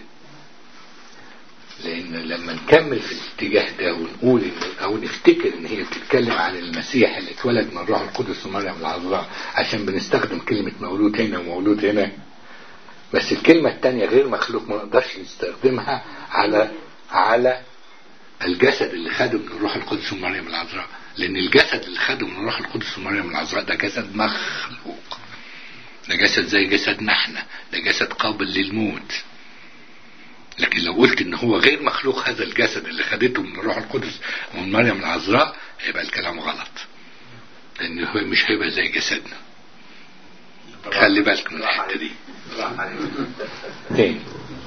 لأن لما نكمل في الاتجاه ده ونقول إن أو نفتكر إن هي بتتكلم عن المسيح اللي اتولد من الروح القدس ومريم العذراء عشان بنستخدم كلمة مولود هنا ومولود هنا بس الكلمة التانية غير مخلوق ما نقدرش نستخدمها على على الجسد اللي خده من الروح القدس ومريم العذراء لأن الجسد اللي خده من الروح القدس ومريم العذراء ده جسد مخلوق ده جسد زي جسدنا احنا ده جسد قابل للموت لكن لو قلت ان هو غير مخلوق هذا الجسد اللي خدته من الروح القدس ومن مريم العذراء هيبقى الكلام غلط لان هو مش هيبقى زي جسدنا خلي بالك من الحته دي تاني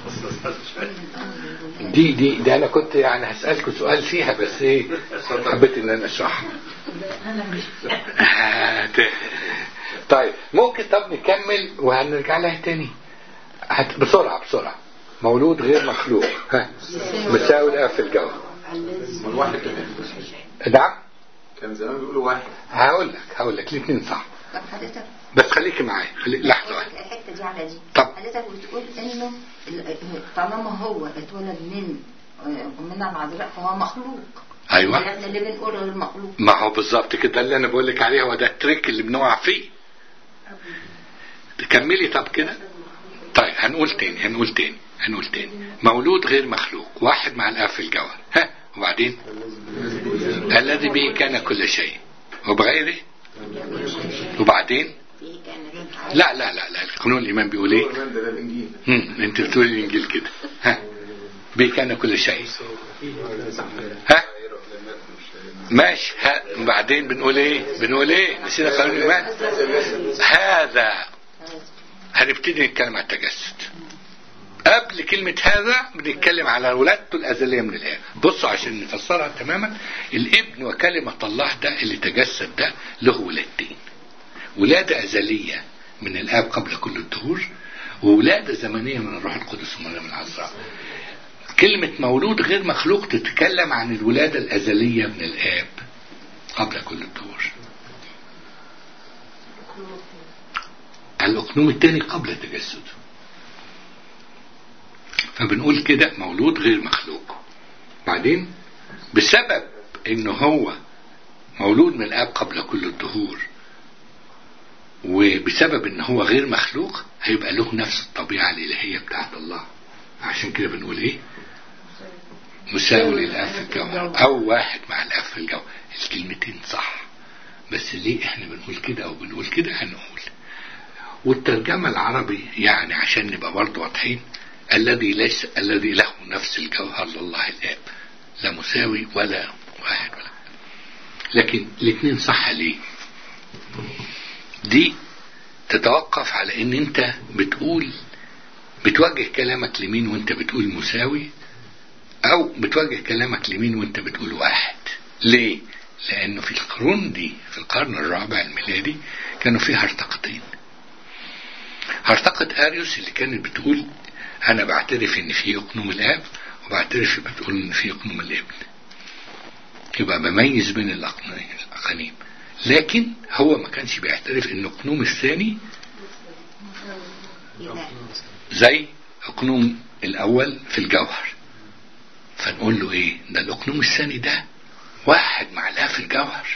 دي دي ده انا كنت يعني هسألكوا سؤال فيها بس ايه حبيت ان انا اشرحها هت- طيب ممكن طب نكمل وهنرجع لها تاني هت... بسرعة بسرعة مولود غير مخلوق ها مساوي الآب في الجو ما الواحد كمان نعم كان زمان بيقولوا واحد هقول لك هقول لك الاثنين صح طب حضرتك بس خليكي معايا خلي... لحظة واحدة الحته دي على دي طب. حضرتك بتقول انه ال- طالما هو اتولد من آه، من العذراء فهو مخلوق ايوه احنا اللي بنقول غير مخلوق ما هو بالظبط كده اللي انا بقول لك عليه هو ده التريك اللي بنقع فيه تكملي طب كده طيب هنقول تاني هنقول تاني هنقول تاني مولود غير مخلوق واحد مع الاب في الجوهر ها وبعدين الذي به كان كل شيء وبغيره وبعدين فيه كان لا لا لا لا قانون الايمان بيقول ايه ده ده الانجيل هم، انت بتقول الانجيل كده ها به كان كل شيء ها ماشي ها وبعدين بنقول ايه بنقول ايه نسينا قانون الايمان هذا هنبتدي نتكلم عن التجسد قبل كلمة هذا بنتكلم على ولادته الأزلية من الآب بصوا عشان نفسرها تماما الابن وكلمة الله ده اللي تجسد ده له ولادتين ولادة أزلية من الآب قبل كل الدهور وولادة زمنية من الروح القدس ومريم العذراء كلمة مولود غير مخلوق تتكلم عن الولادة الأزلية من الآب قبل كل الدهور الأقنوم الثاني قبل تجسده فبنقول كده مولود غير مخلوق بعدين بسبب ان هو مولود من الاب قبل كل الدهور وبسبب ان هو غير مخلوق هيبقى له نفس الطبيعة الالهية بتاعت الله عشان كده بنقول ايه مساوي للاب في الجوهر او واحد مع الاب في الجوهر الكلمتين صح بس ليه احنا بنقول كده او بنقول كده هنقول والترجمة العربي يعني عشان نبقى برضه واضحين الذي ليس الذي له نفس الجوهر لله الآب لا مساوي ولا واحد ولا لكن الاثنين صح ليه دي تتوقف على ان انت بتقول بتوجه كلامك لمين وانت بتقول مساوي او بتوجه كلامك لمين وانت بتقول واحد ليه لانه في القرون دي في القرن الرابع الميلادي كانوا في هرطقتين هرطقة اريوس اللي كانت بتقول انا بعترف ان في اقنوم الاب وبعترف بتقول ان في اقنوم الابن يبقى بميز بين الاقانيم لكن هو ما كانش بيعترف ان اقنوم الثاني إله زي اقنوم الاول في الجوهر فنقول له ايه ده الاقنوم الثاني ده واحد معلقه في الجوهر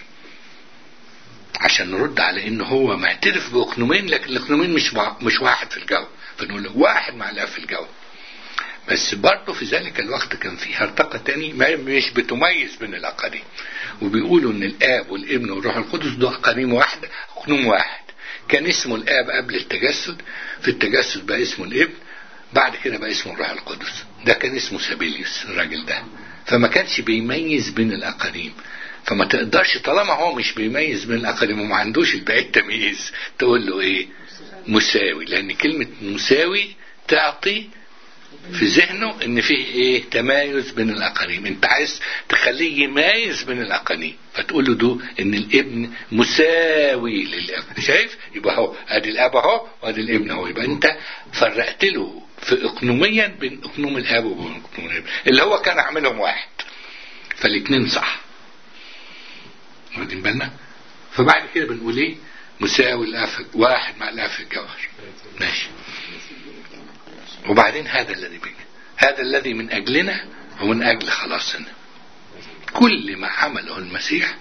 عشان نرد على ان هو معترف باقنومين لكن الاقنومين مش وا- مش واحد في الجوهر فنقول له واحد معلقه في الجوهر بس برضه في ذلك الوقت كان في هرطقة تاني ما مش بتميز بين الأقانيم وبيقولوا إن الآب والابن والروح القدس ده أقانيم واحدة أقنوم واحد كان اسمه الآب قبل التجسد في التجسد بقى اسمه الابن بعد كده بقى اسمه الروح القدس ده كان اسمه سابيليوس الراجل ده فما كانش بيميز بين الأقانيم فما تقدرش طالما هو مش بيميز بين الأقانيم وما عندوش البعيد تمييز تقول له إيه مساوي لأن كلمة مساوي تعطي في ذهنه ان فيه ايه تمايز بين الاقانيم انت عايز تخليه يمايز بين الاقانيم فتقول له ده ان الابن مساوي للاب شايف يبقى هو ادي الاب اهو وادي الابن اهو يبقى انت فرقت له في اقنوميا بين اقنوم الاب وبين اقنوم الابن اللي هو كان عاملهم واحد فالاثنين صح واخدين بالنا فبعد كده بنقول ايه مساوي الافق واحد مع الافق الجوهر ماشي وبعدين هذا الذي بك هذا الذي من أجلنا ومن أجل خلاصنا كل ما عمله المسيح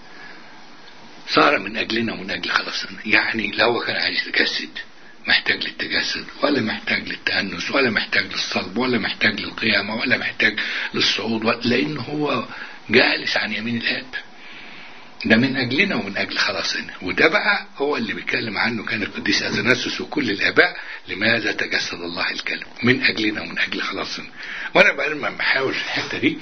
صار من أجلنا ومن أجل خلاصنا يعني لو هو كان عايز يتجسد محتاج للتجسد ولا محتاج للتأنس ولا محتاج للصلب ولا محتاج للقيامة ولا محتاج للصعود ولا لأنه هو جالس عن يمين الآب ده من أجلنا ومن أجل خلاصنا وده بقى هو اللي بيتكلم عنه كان القديس أثناسوس وكل الآباء لماذا تجسد الله الكلم من أجلنا ومن أجل خلاصنا وأنا بقى لما بحاول في الحتة دي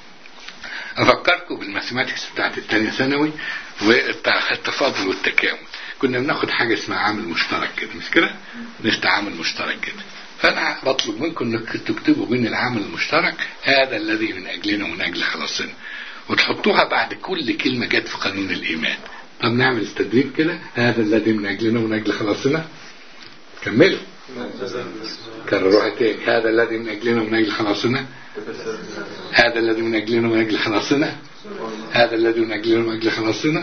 أفكركم بالماثيماتكس بتاعت التانية ثانوي وبتاع التفاضل والتكامل كنا بناخد حاجة اسمها عامل مشترك كده مش كده؟ نفتح عامل مشترك كده فأنا بطلب منكم إنك تكتبوا بين العامل المشترك هذا الذي من أجلنا ومن أجل خلاصنا وتحطوها بعد كل كلمة جت في قانون الإيمان طب نعمل تدريب كده هذا الذي من أجلنا ومن أجل خلاصنا كملوا كرروها تاني هذا الذي من أجلنا ومن أجل خلاصنا هذا الذي من أجلنا ومن أجل خلاصنا هذا الذي من أجلنا ومن أجل خلاصنا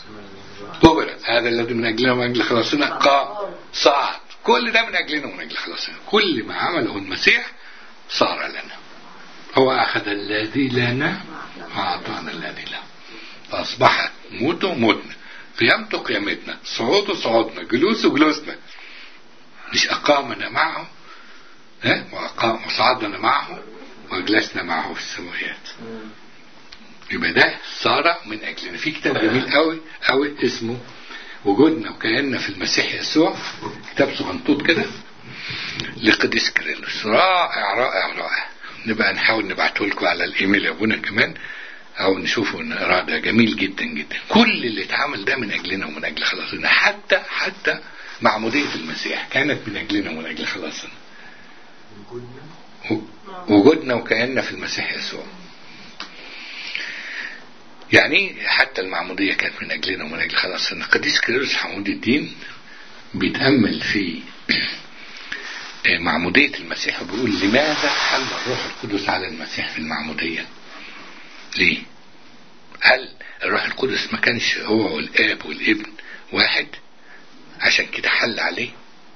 قبل هذا الذي من أجلنا ومن أجل خلاصنا قام صعد كل ده من أجلنا ومن أجل خلاصنا كل ما عمله المسيح صار لنا هو أخذ الذي لنا وأعطانا الذي له فأصبحت موته موتنا قيامته قيامتنا صعوده صعودنا جلوسه جلوسنا مش أقامنا معه ها وأقام وصعدنا معه وجلسنا معه في السماويات يبقى ده صار من أجلنا في كتاب جميل قوي قوي اسمه وجودنا وكياننا في المسيح يسوع كتاب صغنطوط كده لقديس كيرلس رائع رائع رائع نبقى نحاول نبعته لكم على الايميل يا ابونا كمان او نشوفه نقراه ده جميل جدا جدا كل اللي اتعمل ده من اجلنا ومن اجل خلاصنا حتى حتى معمودية المسيح كانت من اجلنا ومن اجل خلاصنا و- وجودنا وكأننا في المسيح يسوع يعني حتى المعمودية كانت من أجلنا ومن أجل خلاصنا القديس كيرلس حمود الدين بيتأمل في معمودية المسيح وبيقول لماذا حل الروح القدس على المسيح في المعمودية ليه هل الروح القدس ما كانش هو والآب والابن واحد عشان كده حل عليه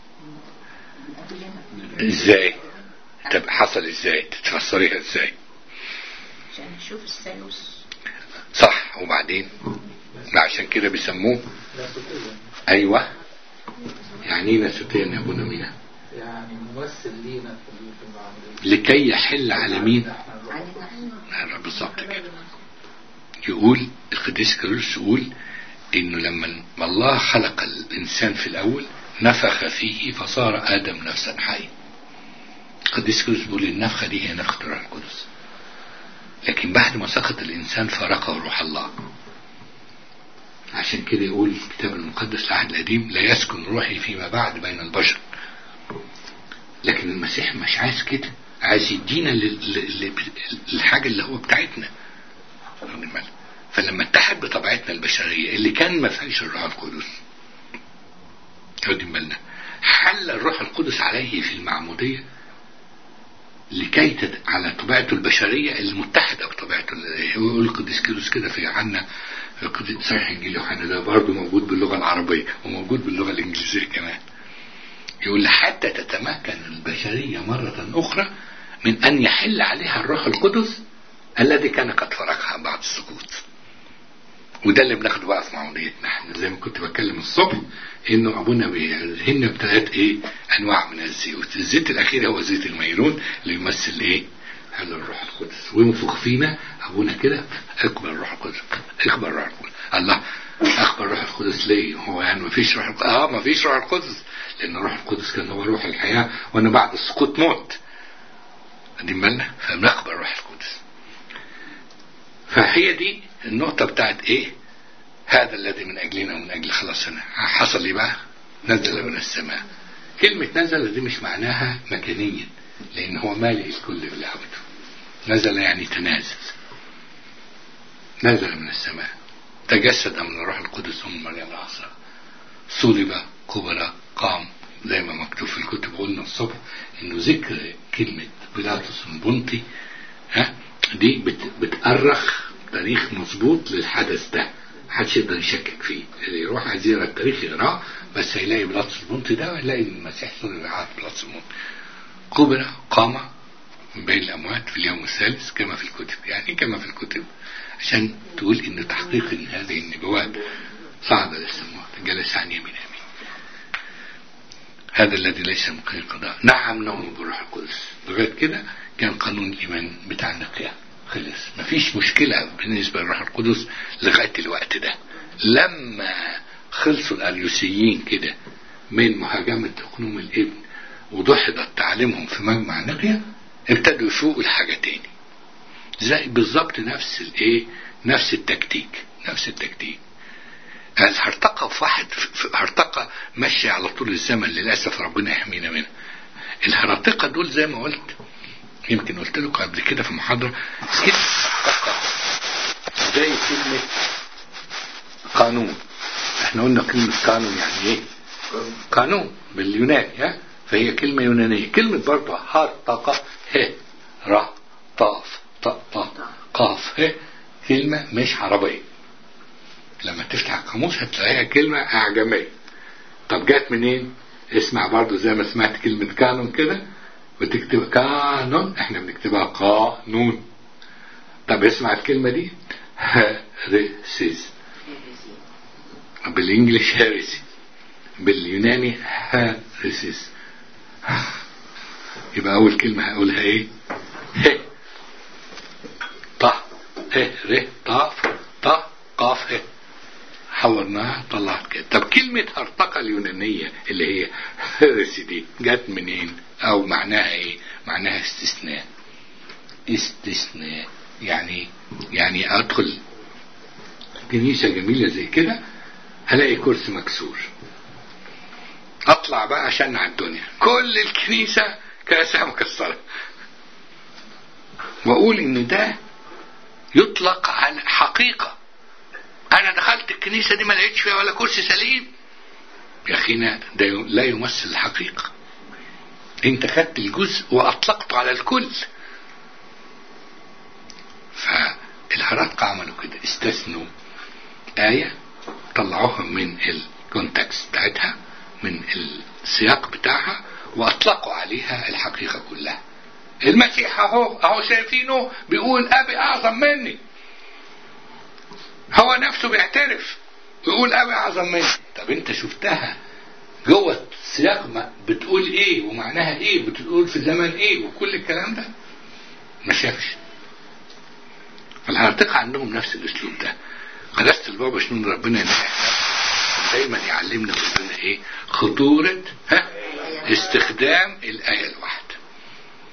ازاي طب حصل ازاي تتفسريها ازاي عشان نشوف الثالوث صح وبعدين عشان كده بيسموه ايوه يعني ايه نسوتين يا ابونا مينا يعني ممثل لينا في في المعمودية لكي يحل على مين علينا آه، بالظبط كده يقول القديس كيرلس يقول انه لما الله خلق الانسان في الاول نفخ فيه فصار ادم نفسا حيا القديس كيروس بيقول النفخة دي هي نفخة الروح القدس لكن بعد ما سقط الإنسان فارقه روح الله عشان كده يقول الكتاب المقدس العهد القديم لا يسكن روحي فيما بعد بين البشر لكن المسيح مش عايز كده عايز يدينا لل- لل- للحاجة اللي هو بتاعتنا واخد بالك؟ فلما اتحد بطبيعتنا البشرية اللي كان ما فيهاش الروح القدس واخدين بالنا حل الروح القدس عليه في المعمودية لكي تت... على طبيعته البشرية المتحدة بطبيعته ال- هو يقول القديس كيروس كده في يوحنا في القديس صحيح انجيل يوحنا ده برضه موجود باللغة العربية وموجود باللغة الإنجليزية كمان يقول حتى تتمكن البشرية مرة أخرى من أن يحل عليها الروح القدس الذي كان قد فرقها بعد السقوط وده اللي بناخده بقى في معموديتنا احنا زي ما كنت بتكلم الصبح انه ابونا بيهن بثلاث ايه انواع من الزيوت الزيت الاخير هو زيت الميرون اللي يمثل ايه هذا الروح القدس وينفخ فينا ابونا كده اقبل الروح القدس اقبل الروح القدس الله اقبل الروح القدس ليه هو يعني ما فيش روح القدس اه ما فيش روح القدس لان الروح القدس كان هو روح الحياه وانا بعد السقوط موت دي بالنا فبنقبل الروح القدس فهي دي النقطة بتاعت ايه هذا الذي من اجلنا ومن اجل خلاصنا حصل ايه بقى نزل من السماء كلمة نزل دي مش معناها مكانيا لان هو مالئ الكل بالعبد نزل يعني تنازل نزل من السماء تجسد من الروح القدس ام مريم العذراء صلب قبل قام زي ما مكتوب في الكتب قلنا الصبح انه ذكر كلمة بيلاطس البنطي ها دي بت بتأرخ تاريخ مظبوط للحدث ده محدش يقدر يشكك فيه اللي يروح عايز يقرا التاريخ يقراه بس هيلاقي بيلاطس البنطي ده وهيلاقي إن المسيح صلب على بيلاطس البنطي قبل قام من بين الأموات في اليوم الثالث كما في الكتب يعني كما في الكتب عشان تقول إن تحقيق إن هذه النبوات صعد للسماوات جلس عن يمين أمين هذا الذي ليس ممكن القضاء نعم نؤمن بالروح القدس لغاية كده كان قانون الإيمان بتاع النقية خلص مفيش مشكلة بالنسبة للروح القدس لغاية الوقت ده لما خلصوا الأريوسيين كده من مهاجمة أقنوم الابن وضحضت تعليمهم في مجمع نقية ابتدوا يفوقوا لحاجة تاني زي بالظبط نفس الايه نفس التكتيك نفس التكتيك الهرطقة في واحد في هرطقة ماشية على طول الزمن للأسف ربنا يحمينا منها الهرطقة دول زي ما قلت يمكن قلت لكم قبل كده في محاضرة كلمة هرطقة زي كلمة قانون احنا قلنا كلمة قانون يعني ايه قانون باليوناني ها فهي كلمة يونانية كلمة برضه هرطقة ه ر طاف ط ط قاف ه كلمة مش عربية لما تفتح القاموس هتلاقيها كلمة أعجمية طب جت منين؟ اسمع برضو زي ما سمعت كلمة كانون كده وتكتب كانون احنا بنكتبها قانون طب اسمع الكلمة دي هرسيز بالانجلش هيرسي باليوناني هارسيس يبقى أول كلمة هقولها إيه؟ ه ط ه ر ط ط قاف ه حورناها طلعت كده طب كلمة هرطقة اليونانية اللي هي هرسي دي جت منين أو معناها إيه معناها استثناء استثناء يعني يعني أدخل كنيسة جميلة زي كده هلاقي كرسي مكسور اطلع بقى عشان على الدنيا كل الكنيسة كاسها مكسرة واقول ان ده يطلق على حقيقة انا دخلت الكنيسة دي ما لقيتش فيها ولا كرسي سليم يا اخينا ده لا يمثل الحقيقة انت خدت الجزء واطلقته على الكل فالهرطقة عملوا كده استثنوا آية طلعوها من الكونتكست بتاعتها من السياق بتاعها واطلقوا عليها الحقيقة كلها المسيح اهو اهو شايفينه بيقول ابي اعظم مني هو نفسه بيعترف بيقول ابي اعظم مني طب انت شفتها جوه السياق ما بتقول ايه ومعناها ايه بتقول في زمن ايه وكل الكلام ده ما شافش فالهرطقة عندهم نفس الاسلوب ده قداسة البابا شنون ربنا ينفع دايما يعلمنا ربنا ايه خطورة ها استخدام الآية الواحدة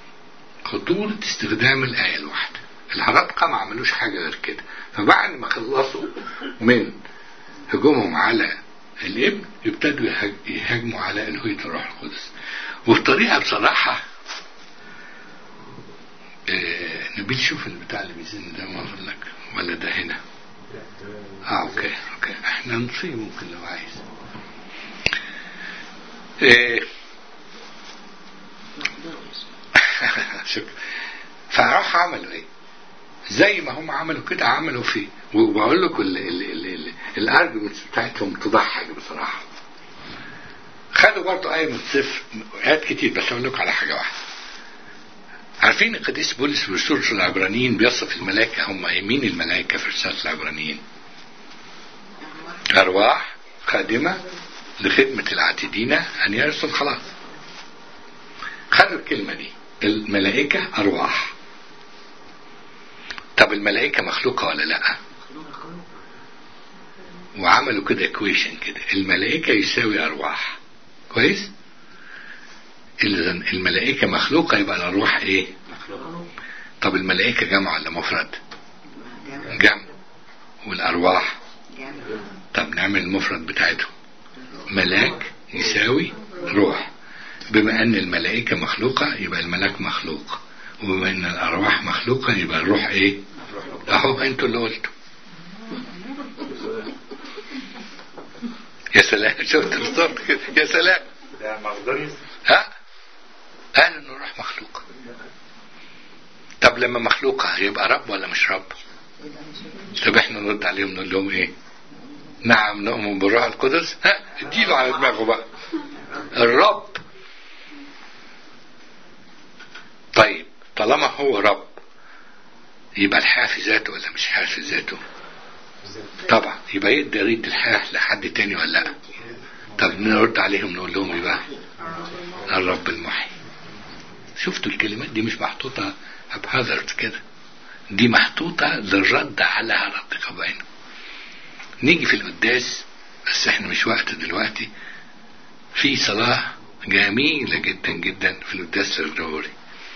خطورة استخدام الآية الواحدة الهرطقة ما عملوش حاجة غير كده فبعد ما خلصوا من هجومهم على الابن يبتدوا يهاج- يهاجموا على ألوهية الروح القدس وبطريقة بصراحة آه، نبيل شوف البتاع اللي بيزن ده ما لك ولا ده هنا اه اوكي اوكي احنا نطفيه ممكن لو عايز آه، شكرا فراح عملوا ايه زي ما هم عملوا كده عملوا فيه وبقول لكم ال- ال- ال- ال- الارجيومنتس بتاعتهم تضحك بصراحه خدوا برضه آية من الصفر آيات كتير بس أقول لكم على حاجة واحدة عارفين القديس بولس في رسالة العبرانيين بيصف الملائكة هم إيه؟ مين الملائكة في رسالة العبرانيين؟ أرواح خادمة لخدمة العاتدين أن يرثوا الخلاص خدوا الكلمة دي الملائكة أرواح طب الملائكة مخلوقة ولا لأ؟ وعملوا كده اكويشن كده الملائكة يساوي أرواح كويس؟ إذا الملائكة مخلوقة يبقى الأرواح إيه؟ طب الملائكة جمع ولا مفرد؟ جمع والأرواح طب نعمل المفرد بتاعته ملاك يساوي روح بما أن الملائكة مخلوقة يبقى الملاك مخلوق وبما أن الأرواح مخلوقة يبقى الروح إيه؟ أهو أنتوا اللي قلتوا يا سلام شفت بالظبط كده يا سلام ده مقدونيوس ها قال انه روح مخلوقه طب لما مخلوقه يبقى رب ولا مش رب طب احنا نرد عليهم نقول لهم ايه نعم نؤمن بالروح القدس ها اديله على دماغه بقى الرب طيب طالما هو رب يبقى الحياة في ذاته ولا مش حياة في ذاته طبعا يبقى يقدر يدي الحياة لحد تاني ولا لا طب نرد عليهم نقول لهم ايه بقى الرب المحيي شفتوا الكلمات دي مش محطوطة بهذرت كده دي محطوطة للرد على هرطقة بعينه نيجي في القداس بس احنا مش وقت دلوقتي في صلاة جميلة جدا جدا في القداس الجمهوري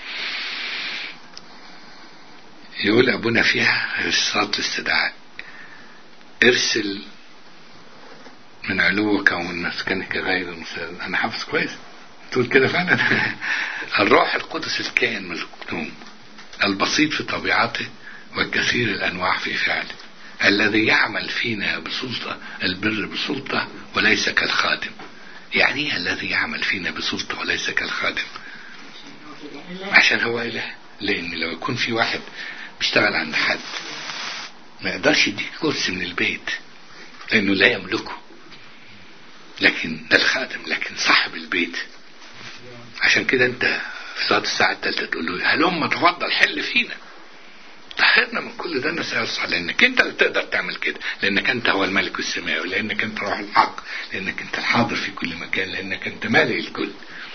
يقول أبونا فيها في صلاة الاستدعاء ارسل من علوك ومن مسكنك غير المسلم أنا حافظ كويس تقول كده فعلا الروح القدس الكائن مكتوم البسيط في طبيعته والكثير الأنواع في فعله الذي يعمل فينا بسلطة البر بسلطة وليس كالخادم يعني ايه الذي يعمل فينا بسلطة وليس كالخادم عشان هو إله لأن لو يكون في واحد بيشتغل عند حد ما يقدرش يديك كرسي من البيت لأنه لا يملكه لكن ده الخادم لكن صاحب البيت عشان كده انت في صلاة الساعة الثالثة تقول له هلم تفضل حل فينا طهرنا من كل ده الناس يصح لانك انت اللي تقدر تعمل كده لانك انت هو الملك السماوي لانك انت روح الحق لانك انت الحاضر في كل مكان لانك انت مالي الكل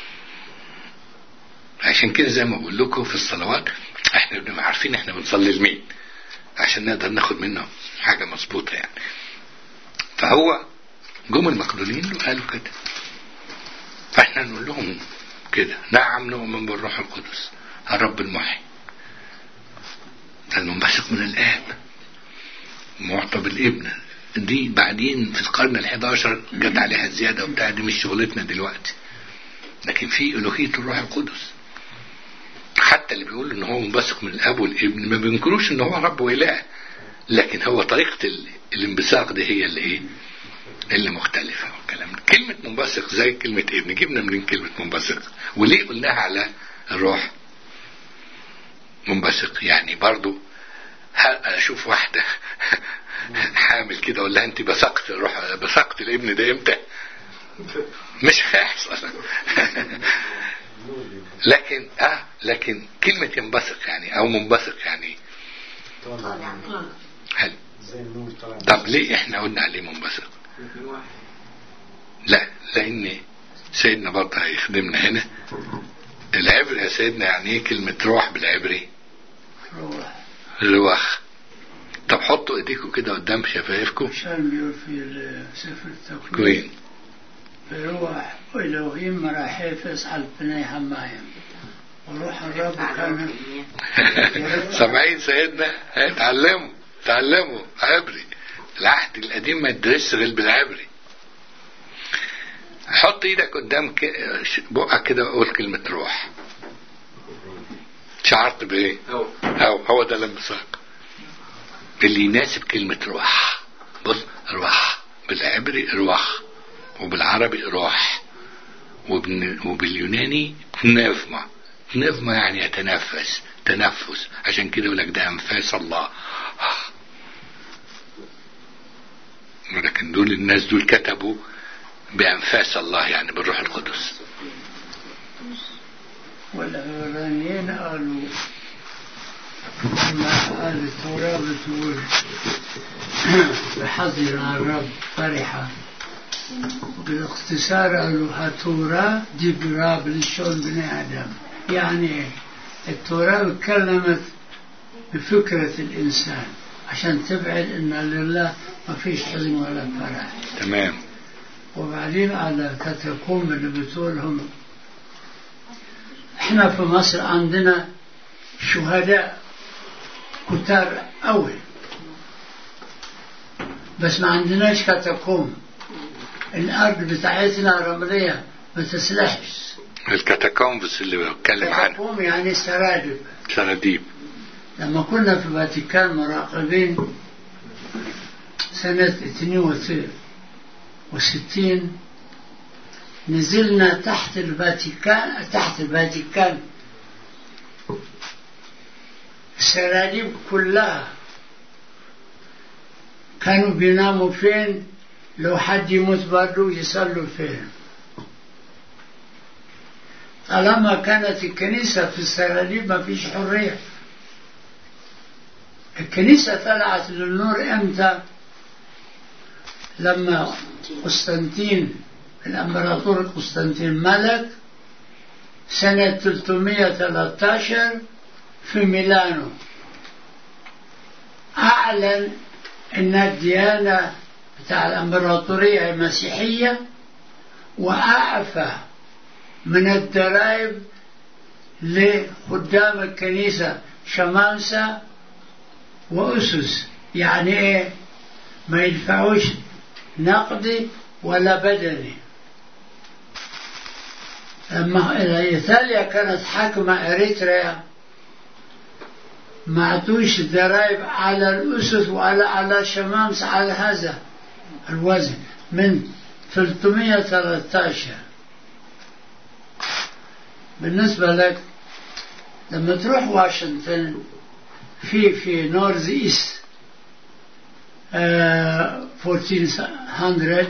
عشان كده زي ما بقول لكم في الصلوات احنا بنبقى عارفين احنا بنصلي لمين عشان نقدر ناخد منه حاجة مظبوطة يعني فهو جم المقدونيين قالوا كده فاحنا نقول لهم كده نعم نؤمن بالروح القدس الرب المحيي ده المنبثق من الآب معطى بالابن دي بعدين في القرن الحداشر جت عليها الزيادة وبتاع دي مش شغلتنا دلوقتي لكن في ألوهية الروح القدس حتى اللي بيقول ان هو منبثق من الاب والابن ما بينكروش ان هو رب واله لكن هو طريقة ال- الانبثاق دي هي اللي ايه اللي مختلفة والكلام ده. كلمة منبثق زي كلمة ابن جبنا منين كلمة منبثق وليه قلناها على الروح منبثق يعني برضو ه- اشوف واحدة حامل كده اقول لها انت بثقت الروح بثقت الابن ده امتى مش هيحصل لكن اه لكن كلمة ينبثق يعني او منبثق يعني طالع حلو زي النور طالع طب ليه احنا قلنا عليه منبثق لا لان سيدنا برضه هيخدمنا هنا العبري يا سيدنا يعني ايه كلمة روح بالعبري روح رواح طب حطوا ايديكم كده قدام شفايفكم عشان بيقول في سفر التكوين كوين بروح وإلهيم مراحيف يصحى البني حمايم وروح الرب كان سامعين سيدنا اتعلموا اتعلموا عبري العهد القديم ما يدرسش غير بالعبري حط ايدك قدام ك- بقك كده وقول كلمة روح شعرت بايه؟ أو هو هو ده الانبساط اللي يناسب كلمة روح بص روح بالعبري روح وبالعربي روح وبن- وباليوناني نفما نفما يعني يتنفس تنفس عشان كده يقول لك ده انفاس الله لكن دول الناس دول كتبوا بانفاس الله يعني بالروح القدس والعبرانيين قالوا ما قال التوراة بتقول بحضر الرب فرحة بالاختصار قالوا هالتوراة دي براب للشغل بني آدم يعني إيه؟ التوراة اتكلمت بفكرة الإنسان عشان تبعد إن لله ما فيش حزن ولا فرح تمام وبعدين على كاتاكوم اللي بتقولهم احنا في مصر عندنا شهداء كتار قوي بس ما عندناش كاتاكوم الارض بتاعتنا رمليه ما تسلحش الكاتاكومبس اللي بتكلم عنه كاتاكوم يعني سرادب سراديب لما كنا في الفاتيكان مراقبين سنة 62 نزلنا تحت الفاتيكان تحت الفاتيكان السراديب كلها كانوا بيناموا فين لو حد يموت برضه يصلوا فين طالما كانت الكنيسة في السراديب ما فيش حرية الكنيسة طلعت للنور امتى لما قسطنطين الامبراطور قسطنطين ملك سنة 313 في ميلانو أعلن أن الديانة بتاع الأمبراطورية المسيحية وأعفى من الضرائب لخدام الكنيسة شمامسة وأسس يعني إيه ما يدفعوش نقدي ولا بدني لما إيطاليا كانت حاكمة إريتريا ما عطوش ضرائب على الأسس وعلى على شمامس على هذا الوزن من 313 بالنسبة لك لما تروح واشنطن في في نورث ايست آه، 1400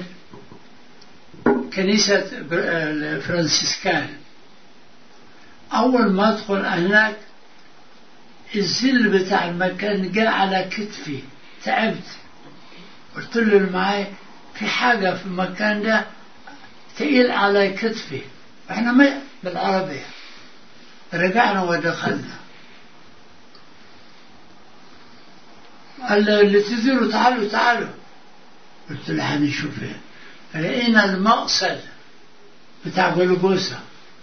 كنيسة بر- آه، الفرنسيسكان أول ما أدخل هناك الزل بتاع المكان جاء على كتفي تعبت قلت له اللي معاي في حاجة في المكان ده تقيل على كتفي احنا ما بالعربية رجعنا ودخلنا قال له اللي تزوروا تعالوا تعالوا قلت له هنشوف ايه لقينا المقصد بتاع جلجوسة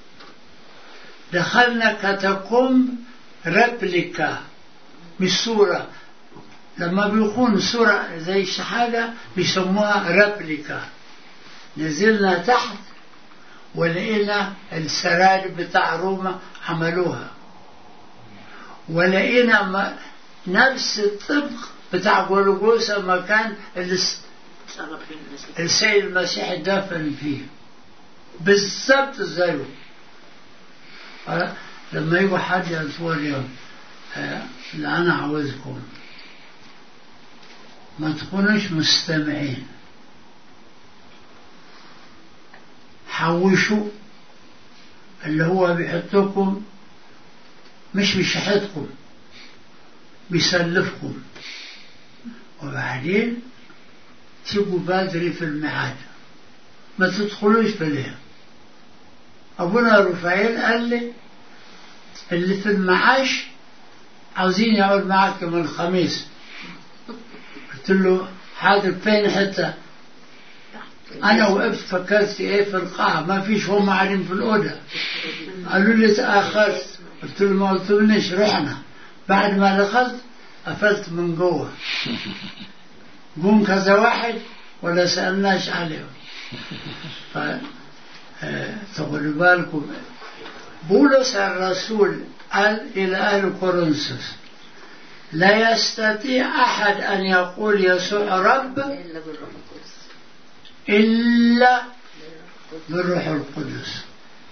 دخلنا كاتاكوم ريبليكا مش صورة لما بيكون صورة زي حاجة بيسموها ريبليكا نزلنا تحت ولقينا السرادب بتاع روما عملوها ولقينا ما نفس الطبق بتاع جلجوسة مكان اللي الس- السيد المسيح دفن فيه بالظبط زيه أه؟ لما يجوا حد يقول اليوم أه، اللي أنا عاوزكم ما تكونوش مستمعين حوشوا اللي هو بيحطكم مش بيشحتكم بيسلفكم وبعدين تيجوا بدري في الميعاد ما تدخلوش في الليل أبونا رفاعيل قال لي اللي في المعاش عاوزين يقعد معك يوم الخميس قلت له حاضر فين حتى أنا وقفت فكرت إيه في القاعة ما فيش هم قاعدين في الأوضة قالوا لي تأخرت قلت له ما قلتلنيش رحنا بعد ما دخلت قفلت من جوه قوم كذا واحد ولا سألناش عليهم ف آه، تاخدوا بالكم بولس الرسول قال إلى أهل كورنثوس لا يستطيع أحد أن يقول يسوع رب إلا بالروح القدس إلا بالروح القدس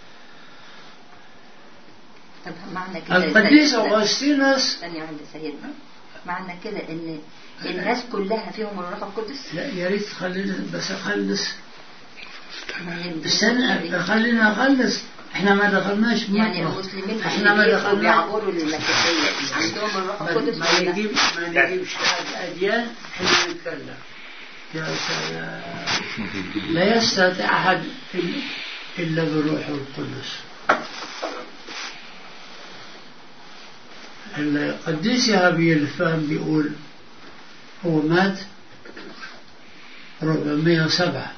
طب معنى كده القديس سيدنا- أغسطينوس ثانية واحدة سيدنا معنى كده إن الناس كلها فيهم الروح القدس لا يا ريت خلينا بس أخلص ما هي- استنى خلينا أخلص احنا ما دخلناش يعني مطبخ. المسلمين احنا ما اللي دخلناش بيعبروا للمسيحية عندهم الروح ما القدس ما ولا لا؟ نجيب ما نجيبش أديان احنا نتكلم يا سلام لا يستطيع أحد إلا- إلا بالروح القدس القديس يهابي الفهم بيقول هو مات 407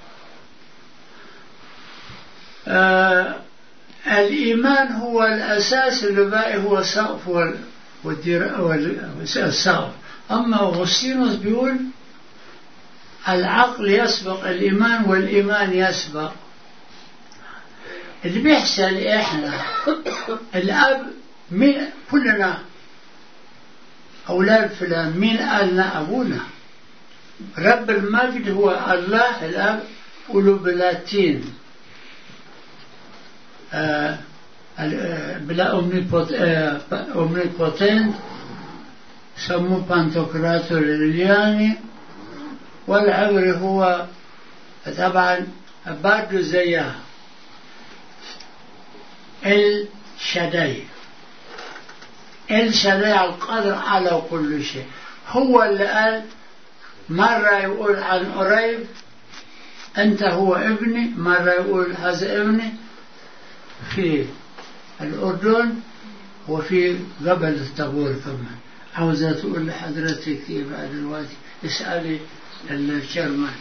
آه الإيمان هو الأساس اللي باقي هو السقف وال والدير والسقف أما أغسطينوس بيقول العقل يسبق الإيمان والإيمان يسبق اللي بيحصل إحنا الأب مين كلنا أولاد فلان مين قالنا أبونا رب المجد هو الله الأب قولوا بلاتين آه ال- آه، بلا أومنيبوتنت سموه بانتوكراتور الياني والعبري هو طبعا برضه زيها الشدي الشدي القادر على كل شيء هو اللي قال مرة يقول عن قريب أنت هو ابني مرة يقول هذا ابني في الأردن وفي جبل الطابور كمان عاوزة تقول لحضرتك إيه بعد دلوقتي اسألي الشيرمان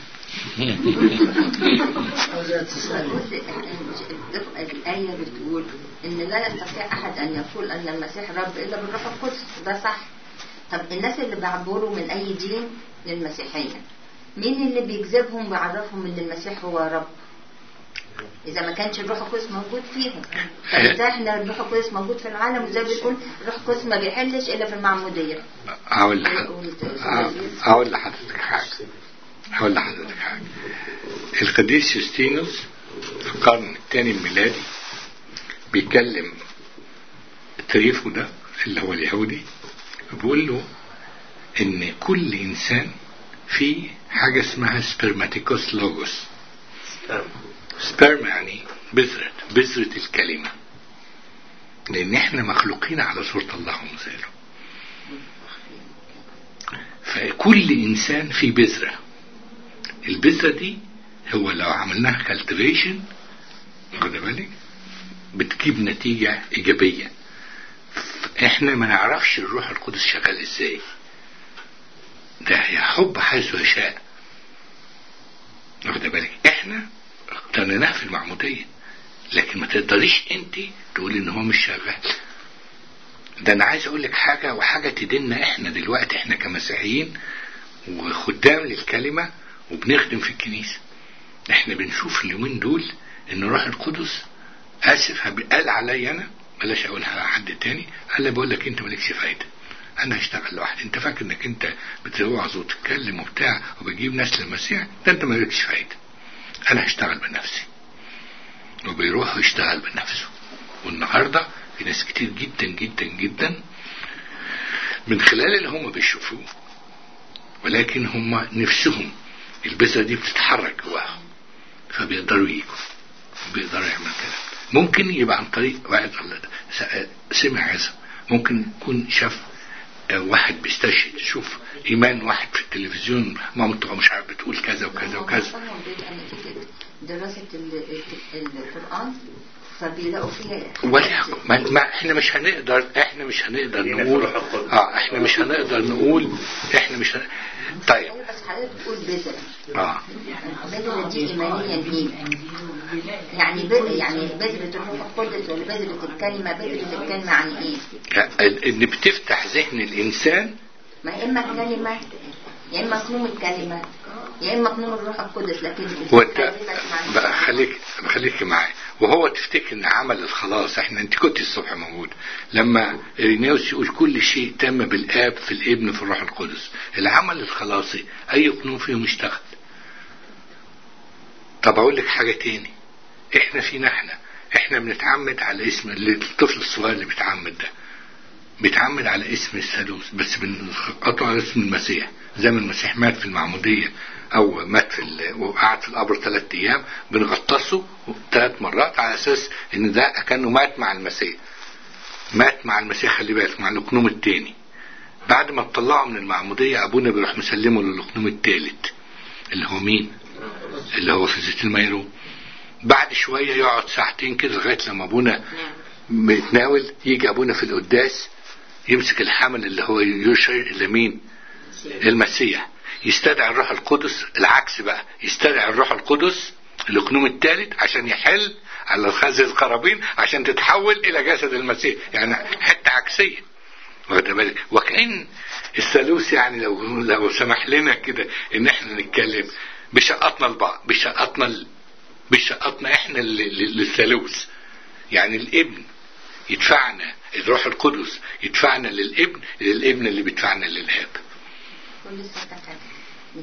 عاوزة تسألي بص الآية بتقول إن لا يستطيع أحد أن يقول أن المسيح رب إلا بالروح القدس ده صح طب الناس اللي بيعبروا من أي دين للمسيحية مين اللي بيجذبهم ويعرفهم إن المسيح هو رب؟ إذا ما كانش الروح القدس موجود فيهم طب إزاي إحنا الروح القدس موجود في العالم وإزاي بتقول الروح القدس ما بيحلش إلا في المعمودية؟ أقول لحضرتك أقول لحضرتك حاجة أقول لحضرتك حاجة القديس يوستينوس في القرن الثاني الميلادي بيتكلم تاريخه ده اللي هو اليهودي بيقول له إن كل إنسان فيه حاجة اسمها سبرماتيكوس لوجوس سبرم يعني بذرة بذرة الكلمة لأن احنا مخلوقين على صورة الله ومثاله فكل إنسان في بذرة البذرة دي هو لو عملناها كالتريشن واخد بالك بتجيب نتيجة إيجابية احنا ما نعرفش الروح القدس شغال ازاي ده يحب حيث يشاء واخد بالك احنا اقتنيناه في المعمودية لكن ما تقدريش انت تقولي ان هو مش شغال ده انا عايز اقول لك حاجة وحاجة تديننا احنا دلوقتي احنا كمسيحيين وخدام للكلمة وبنخدم في الكنيسة احنا بنشوف اليومين دول ان الروح القدس اسف هب- قال عليا انا بلاش اقولها على حد تاني قال لي بقول لك انت مالكش فايده انا هشتغل لوحدي انت فاكر انك انت بتوعظ وتتكلم وبتاع وبتجيب ناس للمسيح ده انت مالكش فايده انا هشتغل بنفسي وبيروح يشتغل بنفسه والنهارده في ناس كتير جدا جدا جدا من خلال اللي هم بيشوفوه ولكن هم نفسهم البذرة دي بتتحرك جواهم فبيقدروا يجوا بيقدروا يعملوا كده ممكن يبقى عن طريق واحد سمع هذا ممكن يكون شاف آه، واحد بيستشهد شوف ايمان واحد في التلفزيون مامته مش عارف بتقول كذا وكذا وكذا معظمهم بيبقى نتيجة دراسة ال- ال- القرآن فبيلاقوا فيها ولا ما, ما احنا مش هنقدر احنا مش هنقدر لينا في نقول الروح القدس. اه احنا مش هنقدر نقول احنا مش هن... طيب بس حضرتك بتقول بذرة اه بذرة دي إيمانيا إيه؟ يعني ب... يعني بذرة الروح القدس ولا بذرة الكلمة بذرة الكلمة عن إيه؟ ان بتفتح ذهن الانسان ما يا إما الكلمة يا إما مفهوم الكلمة يا إما مفهوم الروح القدس لكن وانت كلمة معنى- بقى خليك خليك معايا وهو تفتكر ان عمل الخلاص احنا انت كنت الصبح موجود لما ارينيوس يقول كل شيء تم بالاب في الابن في الروح القدس العمل الخلاصي اي قانون فيهم اشتغل طب اقول لك حاجه تاني احنا فينا احنا احنا بنتعمد على اسم الطفل الصغير اللي بيتعمد ده بيتعمد على اسم الثالوث بس بنقطعه على اسم المسيح زي ما المسيح مات في المعمودية أو مات في ال- وقعد في القبر ثلاث أيام بنغطسه ثلاث مرات على أساس إن ده كأنه مات مع المسيح مات مع المسيح خلي بالك مع الأقنوم الثاني بعد ما تطلعه من المعمودية أبونا بيروح مسلمه للأقنوم الثالث اللي هو مين؟ اللي هو في زيت الميرون بعد شوية يقعد ساعتين كده لغاية لما أبونا بيتناول يجي أبونا في القداس يمسك الحمل اللي هو يشير لمين المسيح يستدعي الروح القدس العكس بقى يستدعي الروح القدس الأقنوم الثالث عشان يحل على هذه القرابين عشان تتحول إلى جسد المسيح يعني حتة عكسية واخد بالك وكأن الثالوث يعني لو لو سمح لنا كده ان احنا نتكلم بشقطنا البعض بشقطنا ال- بشقطنا احنا ل- ل- للثالوث يعني الابن يدفعنا الروح القدس يدفعنا للابن للابن اللي بيدفعنا للاب كل ستة كان مش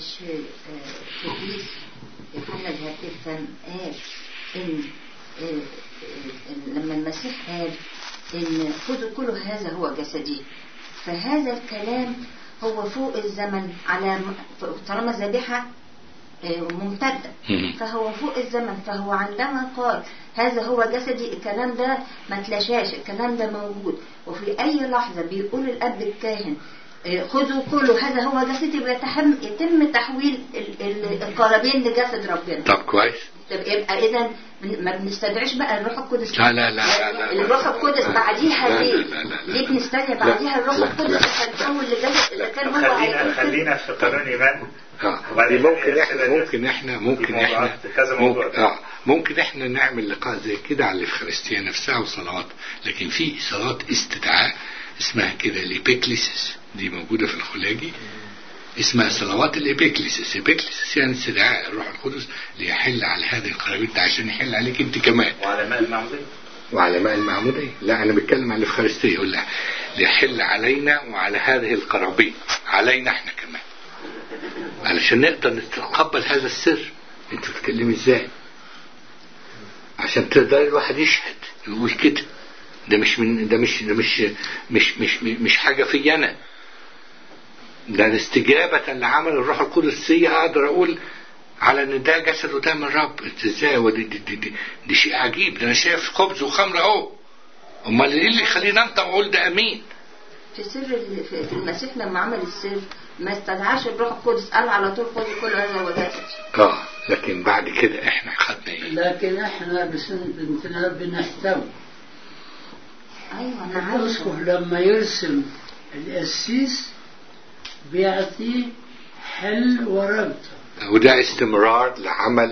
آه، إبليس يوحنا الهاتف قال إن آه، آه، إن لما المسيح قال إن خذوا كل هذا هو جسدي فهذا الكلام هو فوق الزمن على م- طالما ذبيحة آه، ممتدة مم. فهو فوق الزمن فهو عندما قال هذا هو جسدي الكلام ده ما تلاشاش الكلام ده موجود وفي أي لحظة بيقول الأب الكاهن آه، خذوا كله هذا هو جسدي ويتم يتم تحويل ال- ال- القرابين لجسد ربنا طب كويس طب يبقى إذا ما بنستدعيش بقى الروح القدس لا لا لا لا لا لا. الروح القدس بعديها لا لا ليه؟ لا لا لا. ليه بنستدعي بعديها الروح لا، القدس لا. عشان تحول لجسد إذا كان هو خلينا هيقول كده؟ خلينا في قانون ايمان اه وبعدين دي ممكن هي احنا أسئلة ممكن احنا ممكن في احنا موضوعات كذا موضوع. ممكن اه ممكن احنا نعمل لقاء زي كده على الافخارستيه نفسها وصلوات لكن في صلاه استدعاء اسمها كده الابيكليسيس دي موجوده في الخلاجي اسمها صلوات الابيكليسيس ابيكليسيس يعني استدعاء الروح القدس ليحل على هذه القرابين ده عشان يحل عليك انت كمان وعلى ماء المعمودية وعلى ماء المعمودية لا أنا بتكلم عن الإفخارستية يقول لها ليحل علينا وعلى هذه القرابين علينا احنا كمان علشان نقدر نتقبل هذا السر انت بتتكلمي ازاي عشان تقدر الواحد يشهد يقول كده ده مش من ده مش ده مش مش مش مش حاجة في أنا ده استجابة لعمل الروح القدس فيا أقدر أقول على ان ده جسد وده من رب انت ازاي ودي دي, دي, دي, دي شيء عجيب ده انا شايف خبز وخمر اهو امال ايه اللي يخليني انطق واقول ده امين في سر ال- في في المسيح لما عمل السر ما استدعاش الروح القدس قال على طول خذوا كل هذا هو جسدي اه لكن بعد كده احنا خدنا ايه لكن احنا بسن بنتنا بنحتوي ايوه انا عارفه الأسقف لما يرسم القسيس بيعطيه حل وربطه وده استمرار لعمل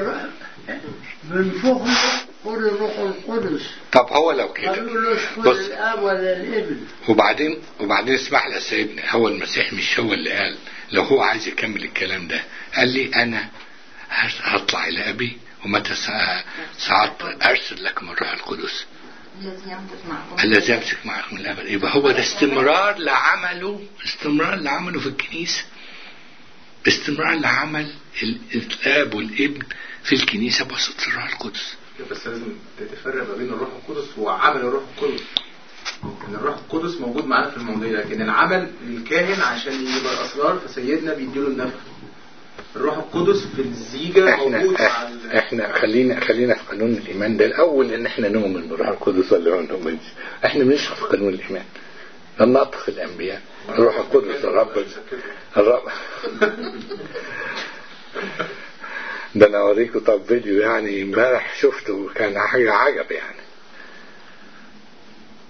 بنفخ له قول الروح القدس طب هو لو ما كده بيقولوش كل بص الاب ولا الابن وبعدين وبعدين اسمح لي يا سيدنا هو المسيح مش هو اللي قال لو هو عايز يكمل الكلام ده قال لي انا هطلع الى ابي ومتى سا- ساعات ارسل لكم الروح القدس الذي يمكث معكم الذي يمسك معكم من الابد يبقى هو ده استمرار لعمله استمرار لعمله في الكنيسه استمرار لعمل ال- الاب والابن في الكنيسه بواسطه الروح القدس بس لازم تتفرق ما بين الروح القدس وعمل الروح القدس ان الروح القدس موجود معانا في الموضوع لكن العمل للكاهن عشان يبقى الاسرار فسيدنا بيديله النفخ الروح القدس في الزيجه موجود مع احنا ال- احنا خلينا خلينا في قانون الايمان ده الاول ان احنا نؤمن بالروح القدس ولا ما نؤمنش احنا بنشرح في قانون الايمان الناطق الانبياء الروح القدس الرب الرب ده انا اوريكم طب فيديو يعني امبارح شفته كان حاجه عجب يعني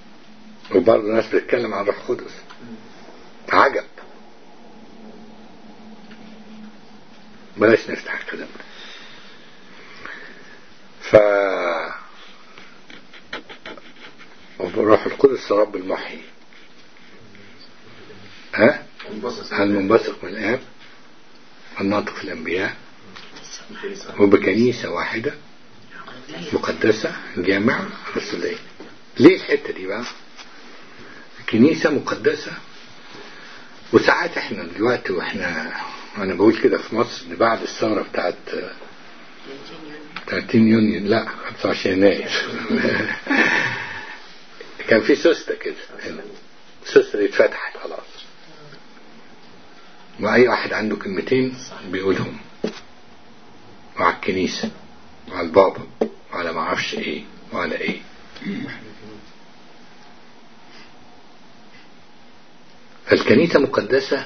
وبرضه ناس بتتكلم عن الروح القدس عجب بلاش نفتح الكلام ده ف وروح القدس رب المحيي ها منبسط المنبثق من الآب الناطق في الأنبياء الكنيسة. وبكنيسة واحدة مقدسة جامعة رسولية ليه الحتة دي بقى كنيسة مقدسة وساعات احنا دلوقتي واحنا انا بقول كده في مصر إن بعد الثورة بتاعت 30 يونيو لا 25 يناير كان في سوستة كده هنا السوستة دي اتفتحت خلاص وأي واحد عنده كلمتين بيقولهم وعلى الكنيسة وعلى البابا وعلى ما اعرفش ايه وعلى ايه فالكنيسة مقدسة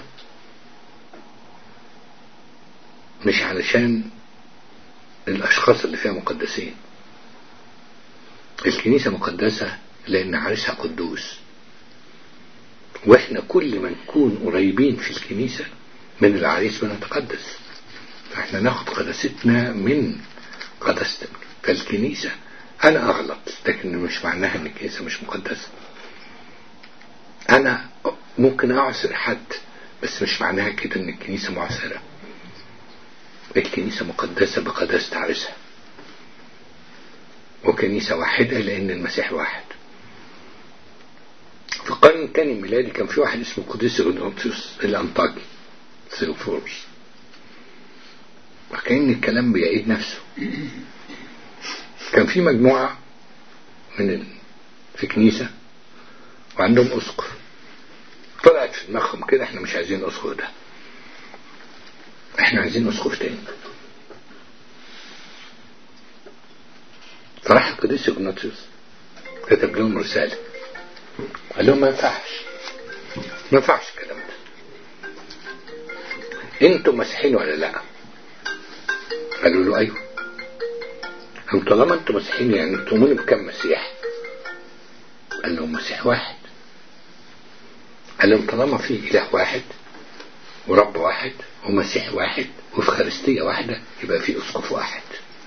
مش علشان الأشخاص اللي فيها مقدسين الكنيسة مقدسة لأن عريسها قدوس واحنا كل ما نكون قريبين في الكنيسة من العريس بنتقدس فاحنا ناخد قداستنا من قداستك فالكنيسة أنا أغلط لكن مش معناها إن الكنيسة مش مقدسة أنا ممكن أعسر حد بس مش معناها كده إن الكنيسة معسرة الكنيسة مقدسة بقداسة عريسها وكنيسة واحدة لأن المسيح واحد في القرن الثاني الميلادي كان في واحد اسمه قديس اغناطيوس الأنطاكي سيوفورس وكأن الكلام بيعيد نفسه كان في مجموعة من ال... في كنيسة وعندهم أسقف طلعت في دماغهم كده احنا مش عايزين أسقف ده احنا عايزين أسقف تاني فراح القديس اغناطيوس كتب لهم رسالة قال لهم ما ينفعش ما ينفعش الكلام ده انتوا مسيحيين ولا لا قالوا له ايوه قالوا طالما انتوا مسيحيين يعني تؤمنوا بكم مسيح قال لهم مسيح واحد قال لهم طالما في اله واحد ورب واحد ومسيح واحد وفخارستية واحدة يبقى في اسقف واحد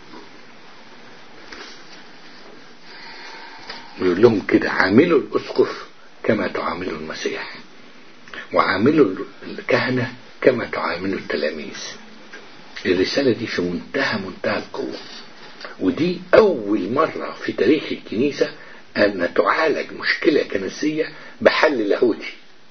ويقول لهم كده عاملوا الاسقف كما تعاملوا المسيح وعاملوا الكهنة كما تعاملوا التلاميذ الرسالة دي في منتهى منتهى القوة ودي أول مرة في تاريخ الكنيسة أن تعالج مشكلة كنسية بحل لاهوتي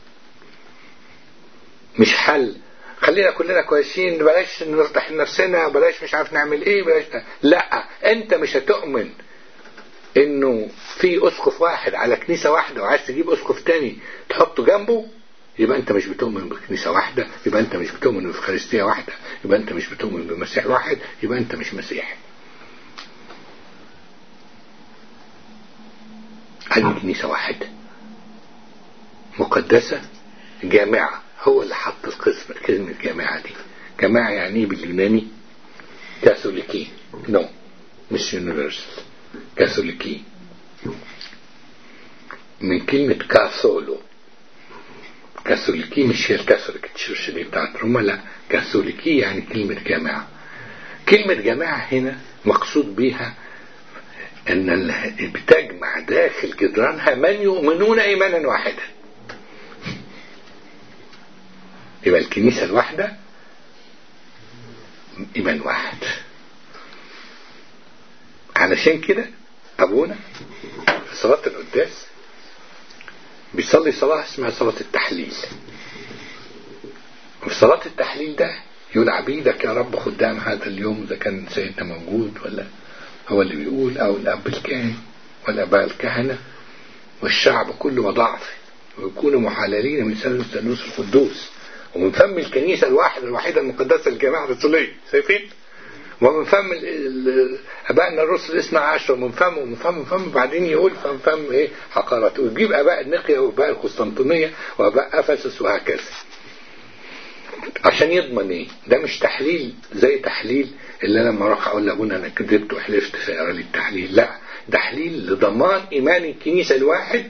مش حل خلينا كلنا كويسين بلاش نرتاح نفسنا بلاش مش عارف نعمل ايه بلاش لا انت مش هتؤمن انه في اسقف واحد على كنيسة واحدة وعايز تجيب اسقف تاني تحطه جنبه يبقى انت مش بتؤمن بكنيسة واحدة يبقى انت مش بتؤمن بفخارستية واحدة يبقى انت مش بتؤمن بمسيح واحد يبقى انت مش مسيحي هذه كنيسة واحدة مقدسة جامعة هو اللي حط القسم كلمة جامعة دي جامعة يعني ايه باليوناني كاثوليكي نو no. مش يونيفرسال كاثوليكي من كلمة كاثولو كاثوليكي مش هي الكاثوليك تشيرش دي بتاعت روما لا كاثوليكي يعني كلمة جماعة كلمة جماعة هنا مقصود بيها ان بتجمع داخل جدرانها من يؤمنون ايمانا واحدا يبقى الكنيسة الواحدة ايمان واحد علشان كده ابونا في صلاة القداس بيصلي صلاة اسمها صلاة التحليل وفي صلاة التحليل ده يقول عبيدك يا رب خدام هذا اليوم إذا كان سيدنا موجود ولا هو اللي بيقول أو الأب الكاهن والآباء الكهنة والشعب كله وضعف ويكونوا محللين من سنة الثالوث القدوس ومن فم الكنيسة الواحدة الوحيدة المقدسة الجماعة الرسولية شايفين؟ ومن فم ابائنا الرسل اسمع عشرة ومن فم ومن فم ومن فم بعدين يقول فم فم ايه حقارات ويجيب اباء النقية واباء القسطنطينية واباء افسس وهكذا عشان يضمن ايه ده مش تحليل زي تحليل اللي انا لما اروح اقول لابونا انا كذبت وحلفت فيقرا لي التحليل لا تحليل لضمان ايمان الكنيسة الواحد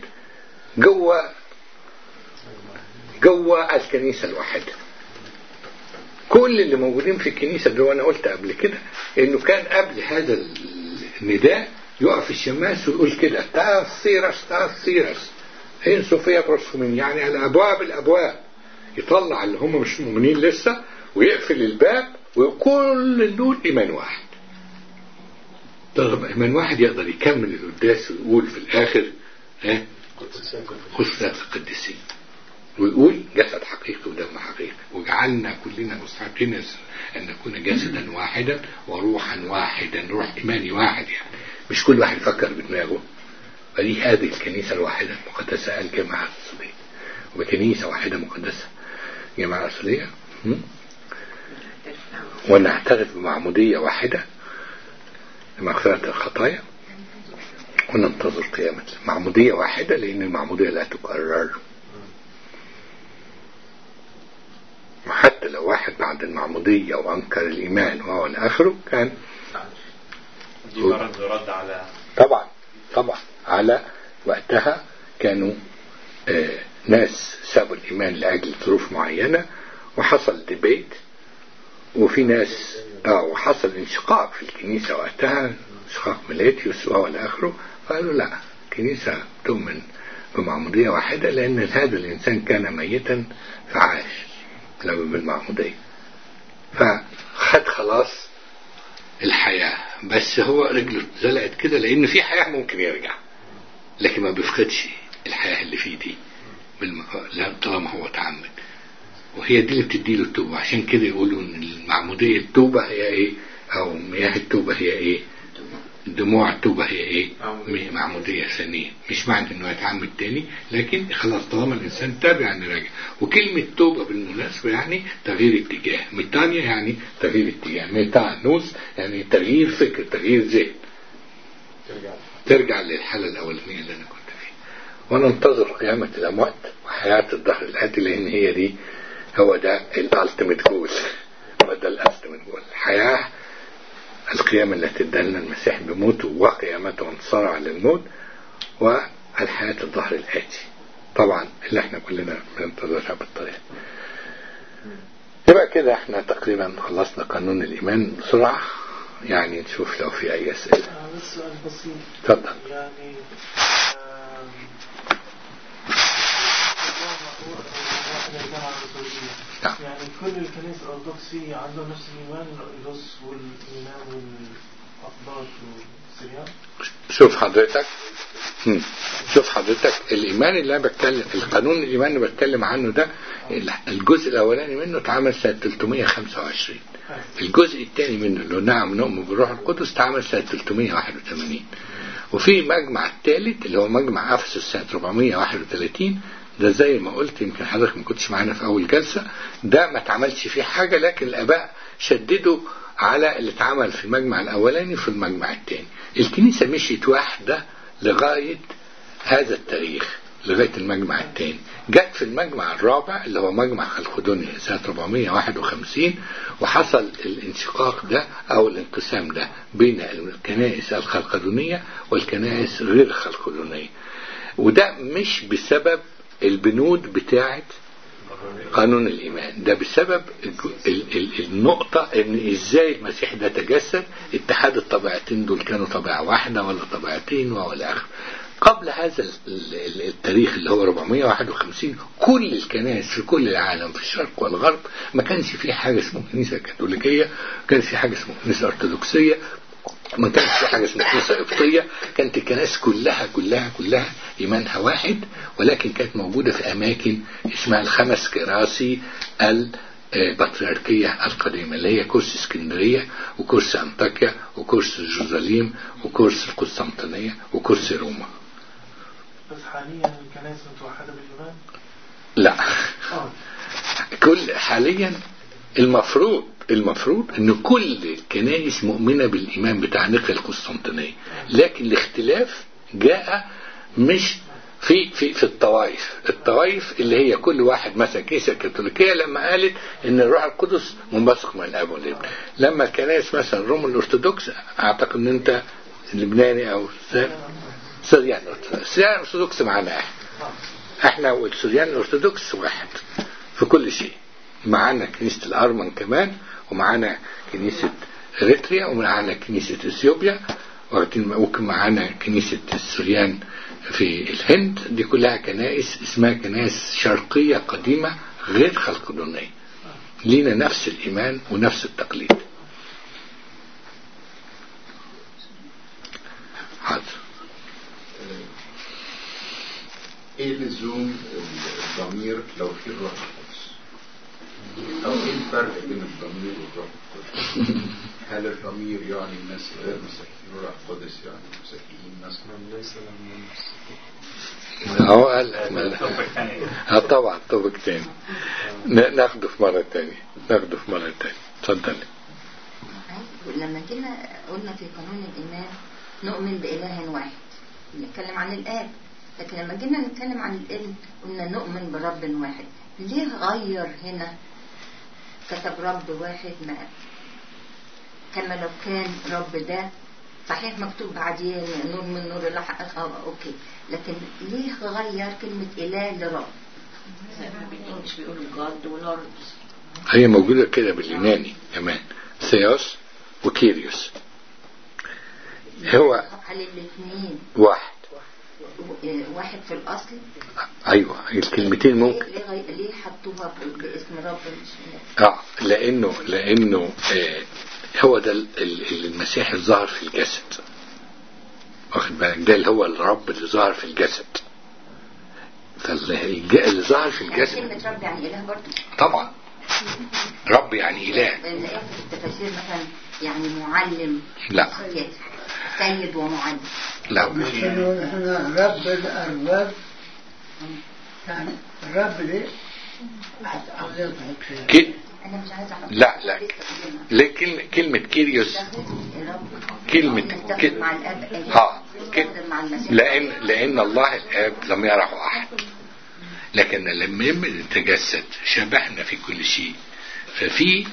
جوه جوه الكنيسة الواحدة كل اللي موجودين في الكنيسة اللي هو أنا قلت قبل كده إنه كان قبل هذا النداء يقف الشماس ويقول كده تاثيرس تاثيرس إن صوفيا برسومين يعني على أبواب الأبواب يطلع اللي هم مش مؤمنين لسه ويقفل الباب وكل دول إيمان واحد طالما إيمان واحد يقدر يكمل القداس ويقول في الآخر ها خصوصات القديسين ويقول جسد حقيقي ودم حقيقي وجعلنا كلنا مستحقين أن نكون جسدا واحدا وروحا واحدا روح إيماني واحد يعني مش كل واحد يفكر بدماغه فدي هذه الكنيسة الواحدة المقدسة الجماعة الرسولية وبكنيسة واحدة مقدسة جماعة رسولية ونعترف بمعمودية واحدة لمغفرة الخطايا وننتظر قيامة معمودية واحدة لأن المعمودية لا تكرر وحتى لو واحد بعد المعمودية وأنكر الإيمان وهو آخره كان دي برد رد على طبعا طبعا على وقتها كانوا آه ناس سابوا الإيمان لأجل ظروف معينة وحصل ديبيت وفي ناس اه وحصل انشقاق في الكنيسة وقتها انشقاق ميليتيوس وهو آخره قالوا لا الكنيسة تؤمن بمعمودية واحدة لأن هذا الإنسان كان ميتا فعاش لو بالمعمودية فخد خلاص الحياة بس هو رجله زلقت كده لأن في حياة ممكن يرجع لكن ما بيفقدش الحياة اللي فيه دي بالم... لا طالما هو تعمد وهي دي اللي بتدي له التوبة عشان كده يقولوا ان المعمودية التوبة هي ايه او مياه التوبة هي ايه دموع التوبة هي ايه معمودية ثانية مش معنى انه يتعمد تاني لكن خلاص طالما الانسان تاب يعني راجع وكلمة توبة بالمناسبة يعني تغيير اتجاه ميتانيا يعني تغيير اتجاه ميتانوس يعني تغيير فكر تغيير ذهن ترجع للحالة الأولانية اللي أنا كنت فيها وننتظر قيامة الأموات وحياة الظهر الآتي لأن هي دي هو ده الالتيميت جول هو ده الالتيميت جول الحياة القيامة التي ادى لنا المسيح بموته وقيامته وانتصاره على الموت والحياة الظهر الآتي طبعا اللي احنا كلنا بننتظرها بالطريقة يبقى كده احنا تقريبا خلصنا قانون الإيمان بسرعة يعني نشوف لو في أي أسئلة آه، بس سؤال بسيط اتفضل يعني آم، الجامعة واحدة الجامعة الرسولية نعم. يعني كل الكنائس الأرثوذكسية عندهم نفس الإيمان الأرثوذكس واليونان والأقباط والسريان شوف حضرتك هم. شوف حضرتك الإيمان اللي أنا بتكلم القانون الإيمان اللي بتكلم عنه ده الجزء الأولاني منه اتعمل سنة 325 الجزء الثاني منه اللي هو نعم نؤمن بالروح القدس اتعمل سنة 381 وفي مجمع الثالث اللي هو مجمع أفسس سنة 431 ده زي ما قلت يمكن حضرتك ما كنتش معانا في أول جلسة ده ما اتعملش فيه حاجة لكن الآباء شددوا على اللي اتعمل في المجمع الأولاني في المجمع الثاني الكنيسة مشيت واحدة لغاية هذا التاريخ لغاية المجمع الثاني جت في المجمع الرابع اللي هو مجمع خلخدونيا سنة 451 وحصل الانشقاق ده أو الانقسام ده بين الكنائس الخلخدونية والكنائس غير الخلخدونية وده مش بسبب البنود بتاعت قانون الإيمان ده بسبب الج- ال- ال- النقطة إن إزاي المسيح ده تجسد اتحاد الطبيعتين دول كانوا طبيعة واحدة ولا طبيعتين ولا آخر قبل هذا ال- ال- التاريخ اللي هو 451 كل الكنائس في كل العالم في الشرق والغرب ما كانش في حاجة اسمها كنيسة كاثوليكية ما كانش في حاجة اسمها كنيسة أرثوذكسية ما كانش في حاجة اسمها كنيسة قبطية كانت الكنائس كلها كلها كلها إيمانها واحد ولكن كانت موجودة في أماكن اسمها الخمس كراسي البطريركية القديمة اللي هي كرسي اسكندرية وكرسي أنطاكيا وكرسي جيروزاليم وكرسي القسطنطينية وكرسي روما بس حاليا الكنائس متوحدة بالإيمان لا اه كل حاليا المفروض المفروض ان كل الكنائس مؤمنة بالايمان بتاع نقل القسطنطينية لكن الاختلاف جاء مش في في في الطوائف الطوائف اللي هي كل واحد مثلا الكنيسه الكاثوليكيه لما قالت ان الروح القدس منبثق من الاب والابن لما الكنائس مثلا روم الارثوذكس اعتقد ان انت لبناني او سوريان سوريان ارثوذكس معانا احنا احنا والسوريان الارثوذكس واحد في كل شيء معانا كنيسة الأرمن كمان ومعانا كنيسة إريتريا ومعانا كنيسة إثيوبيا واخدين- وكان معانا كنيسة السوريان في الهند دي كلها كنائس اسمها كنائس شرقية قديمة غير خلقدونية لينا نفس الإيمان ونفس التقليد حاضر ايه لزوم الضمير لو في الروح القدس او ايه الفرق بين الضمير والروح القدس هل الضمير يعني الناس غير مسيحيين والروح القدس يعني مسيحيين مثلا ليس أهو قال الطب الثاني اه طبعا طبق تاني ن- ناخده في مرة تانية ناخده في مرة تانية اتفضل لما جينا قلنا في قانون الإيمان نؤمن بإله واحد نتكلم عن الآب لكن لما جينا نتكلم عن الابن قلنا نؤمن برب واحد ليه غير هنا كتب رب واحد ما كما لو كان رب ده صحيح مكتوب بعديه نور من نور الله حق اه اوكي لكن ليه غير كلمة إله لرب؟ زي ما بالانجلش بيقولوا جاد ولورد هي موجودة كده باليوناني كمان ثيوس وكيريوس هو هل الاثنين واحد واحد في الأصل ايوه الكلمتين ممكن ليه غي... ليه حطوها ب- باسم رب مش اه لانه لانه آه هو ده ال- ال- المسيح الظاهر في الجسد واخد بالك ده اللي هو الرب اللي ظهر في الجسد فاللي ظهر في يعني الجسد كلمة رب يعني إله برضه طبعا رب يعني اله نلاقيها في التفاسير مثلا يعني معلم لا سيد سيد ومعلم لا نحن نحن رب الأرباب يعني الرب ده عاوزين تحط فيها كي أنا مش عايزة أحط لا لا لسه قدامنا. ليه كلمة كلمة كيريوس الرب كلمة- نستخدم كل- مع الأب أيوة. اه ك- نستخدم مع المسيح لأن لأن الله الآب لم يره أحد لكن لما يتجسد شبهنا في كل شيء ففي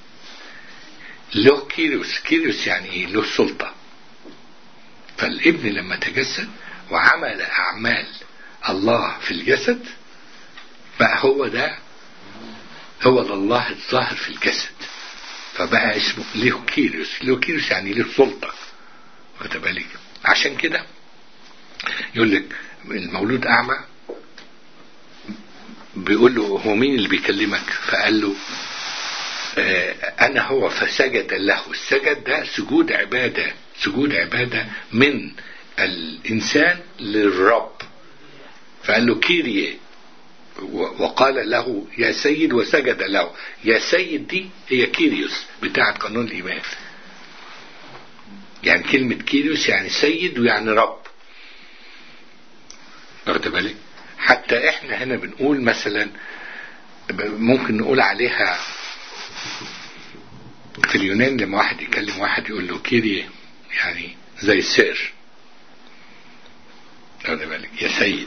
له كيروس كيروس يعني ايه له سلطة فالابن لما تجسد وعمل أعمال الله في الجسد بقى هو ده هو ده الله الظاهر في الجسد فبقى اسمه له كيروس له كيروس يعني له سلطة واخد بالك عشان كده يقول لك المولود أعمى بيقول له هو مين اللي بيكلمك فقال له آه، أنا هو فسجد له السجد ده سجود عبادة سجود عبادة من الإنسان للرب فقال له كيريه و- وقال له يا سيد وسجد له يا سيد دي هي كيريوس بتاعة قانون الإيمان يعني كلمة كيريوس يعني سيد ويعني رب واخد بالك حتى احنا هنا بنقول مثلا ب- ممكن نقول عليها في اليونان لما واحد يكلم واحد يقول له كيري يعني زي السير واخد بالك يا سيد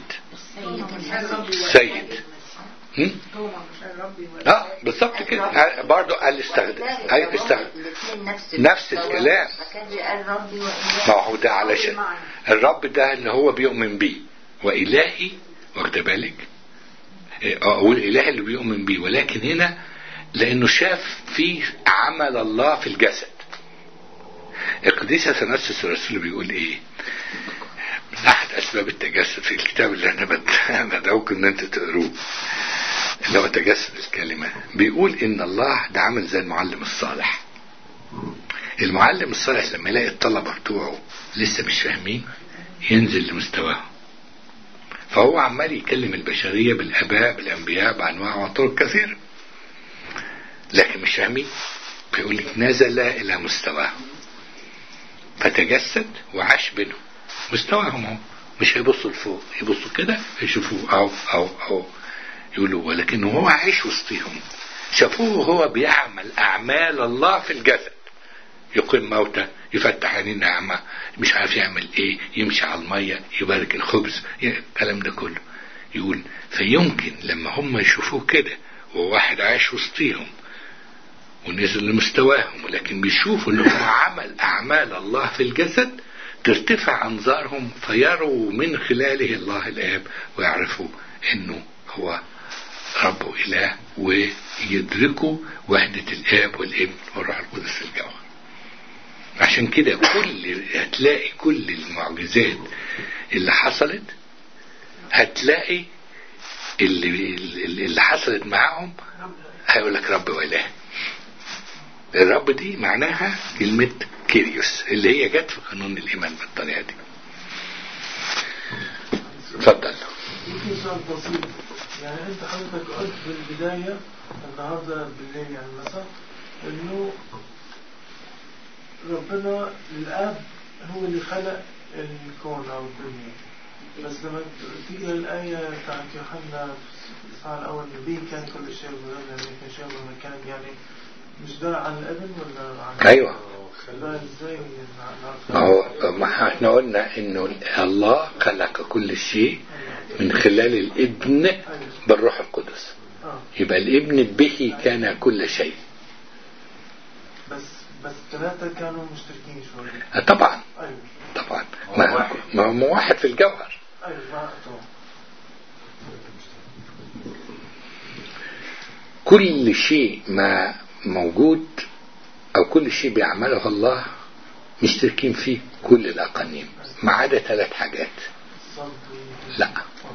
سيد هم؟ اه بالظبط كده برضه قال استخدم أي استخدم الاثنين نفس نفس الكلام. ما كانش قال ربي وإله ما هو ده علشان الرب ده اللي هو بيؤمن بيه وإلهي واخد بالك إيه، اه والإله اللي بيؤمن بيه ولكن هنا لأنه شاف فيه عمل الله في الجسد القديس اثناسيوس الرسول بيقول ايه من احد اسباب التجسد في الكتاب اللي انا بد- بدعوكم ان انتوا تقروه اللي هو تجسد الكلمة بيقول ان الله ده عامل زي المعلم الصالح المعلم الصالح لما يلاقي الطلبة بتوعه لسه مش فاهمين ينزل لمستواهم فهو عمال يكلم البشرية بالآباء بالأنبياء بأنواع وطرق كثيرة لكن مش فاهمين فيقول لك نزل إلى مستواهم فتجسد وعاش بينهم مستواهم هم مش هيبصوا لفوق يبصوا كده يشوفوه أو أو أو يقولوا ولكن هو عايش وسطهم شافوه هو بيعمل أعمال الله في الجسد يقيم موتى يفتح عينين أعمى مش عارف يعمل ايه يمشي على المية يبارك الخبز ي- الكلام ده كله يقول فيمكن لما هم يشوفوه كده وواحد عايش وسطيهم ونزل لمستواهم ولكن بيشوفوا ان هو عمل اعمال الله في الجسد ترتفع انظارهم فيروا من خلاله الله الاب ويعرفوا انه هو رب وإله ويدركوا وحدة الآب والابن والروح القدس في الجوهر عشان كده كل هتلاقي كل المعجزات اللي حصلت هتلاقي اللي اللي اللي حصلت معاهم هيقول لك رب وإله الرب دي معناها كلمة كيريوس اللي هي جت في قانون الإيمان بالطريقة دي اتفضل في سؤال بسيط يعني انت حضرتك قلت في البداية النهاردة بالليل يعني مثلا انه ربنا الاب هو اللي خلق الكون او الدنيا بس لما تيجي الآية بتاعت يوحنا في الإصحاح الأول به كان كل شيء بغير يعني كان شيء كان يعني مش ده عن الابن ولا عن أيوة. ده ازاي نعرف ما هو ما احنا قلنا انه الله خلق كل شيء من خلال الابن بالروح القدس اه يبقى الابن به كان كل شيء بس بس ثلاثة كانوا مشتركين شوية آه، طبعا أيوة طبعا ما ما هو واحد في الجوهر أيوة ما طبعا كل شيء ما موجود او كل شيء بيعمله الله مشتركين فيه كل الاقانيم ما عدا ثلاث حاجات صلب لا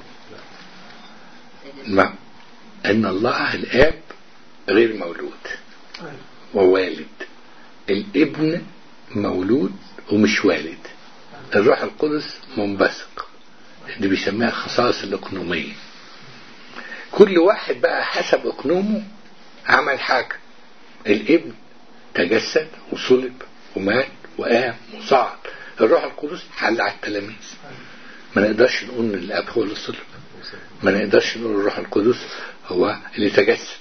ما ان الله الاب غير مولود أيوة ووالد الابن مولود ومش والد الروح القدس منبثق اللي بيسميها خصائص الاقنوميه كل واحد بقى حسب اقنومه عمل حاجه الابن تجسد وصلب ومات وقام وصعد الروح القدس حل على التلاميذ ما نقدرش نقول ان الاب هو اللي صلب ما نقدرش نقول الروح القدس هو اللي تجسد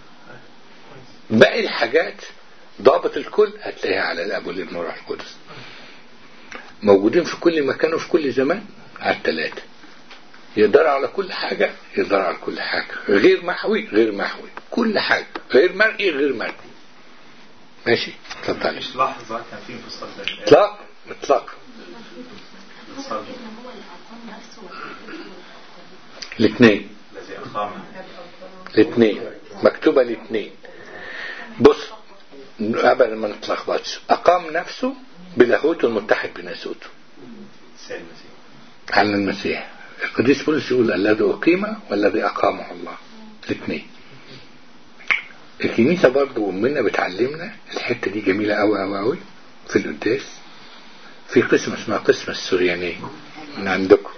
باقي الحاجات ضابط الكل هتلاقيها على الاب والابن والروح القدس موجودين في كل مكان وفي كل زمان على الثلاثه يقدروا على كل حاجة يقدروا على كل حاجة غير محوي غير محوي كل حاجة غير مرئي غير مرئي ماشي اتفضل مش لحظة كان في انفصال بين الآب اطلاق اطلاق والصلب الاثنين الذي أقام الاثنين مكتوبة الاثنين بص قبل ما نتلخبطش أقام نفسه بلاهوته المتحد بناسوته السيد المسيح على المسيح القديس بولس يقول الذي أقيم والذي أقامه الله الاثنين الكنيسة برضو أمنا بتعلمنا الحتة دي جميلة أوي أوي أوي في القداس في قسم اسمها قسم السريانية من عندكم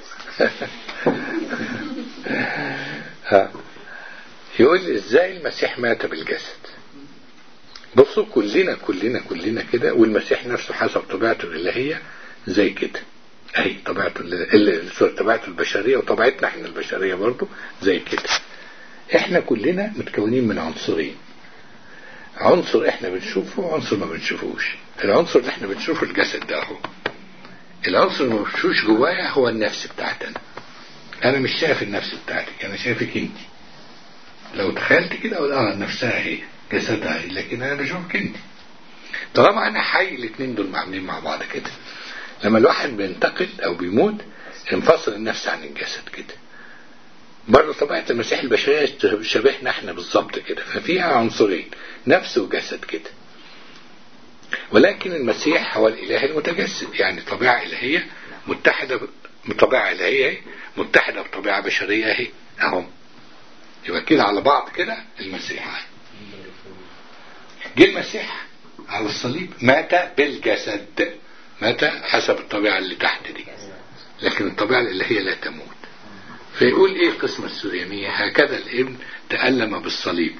ها يقول لي ازاي المسيح مات بالجسد بصوا كلنا كلنا كلنا كده والمسيح نفسه حسب طبيعته الإلهية زي كده اهي طبيعته ال- ال- سوري، طبيعته البشرية وطبيعتنا احنا البشرية برضو زي كده احنا كلنا متكونين من عنصرين عنصر احنا بنشوفه وعنصر ما بنشوفوش العنصر اللي احنا بنشوفه الجسد ده اهو العنصر اللي ما بنشوفوش جوايا هو النفس بتاعتنا انا مش شايف النفس بتاعتك انا شايفك انت لو تخيلت كده اقول اه نفسها هي جسدها هي لكن انا بشوفك انت طالما انا حي الاثنين دول معاملين مع بعض كده لما الواحد بينتقل او بيموت انفصل النفس عن الجسد كده برضه طبيعة المسيح البشرية شبهنا احنا بالظبط كده ففيها عنصرين نفس وجسد كده ولكن المسيح هو الإله المتجسد يعني طبيعة إلهية متحدة ب- بطبيعة إلهية اهي، متحدة بطبيعة بشرية اهي اهو يبقى كده على بعض كده المسيح اهي. جه المسيح على الصليب مات بالجسد مات حسب الطبيعة اللي تحت دي لكن الطبيعة الإلهية لا تموت فيقول ايه القسمة السريانية هكذا الابن تألم بالصليب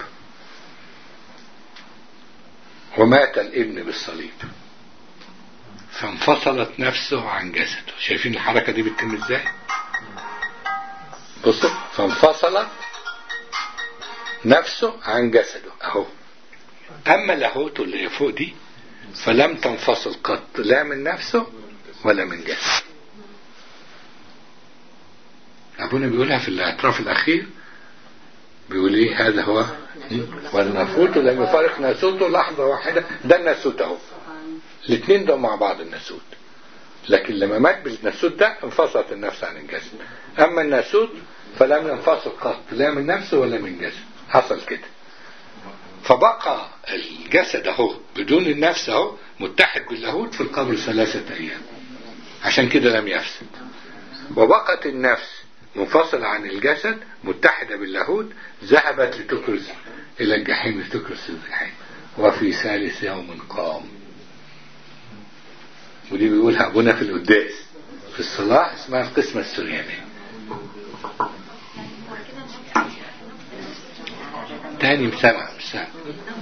ومات الابن بالصليب فانفصلت نفسه عن جسده شايفين الحركة دي بتتم ازاي بصوا فانفصلت نفسه عن جسده اهو اما لاهوته اللي هي فوق دي فلم تنفصل قط لا من نفسه ولا من جسده ابونا بيقولها في الاعتراف الاخير بيقول ايه هذا هو والناسوت لم يفارق ناسوته لحظه واحده ده الناسوت اهو الاثنين دول مع بعض الناسوت لكن لما مات بالناسوت ده انفصلت النفس عن الجسد اما الناسوت فلم ينفصل قط لا من نفسه ولا من جسد حصل كده فبقى الجسد اهو بدون النفس اهو متحد باللاهوت في القبر ثلاثة ايام عشان كده لم يفسد وبقت النفس منفصلة عن الجسد متحدة باللاهوت ذهبت لتكرز إلى الجحيم لتكرز الجحيم وفي ثالث يوم قام ودي بيقولها أبونا في القداس في الصلاة اسمها القسمة السريانية تاني مسامع مش سامع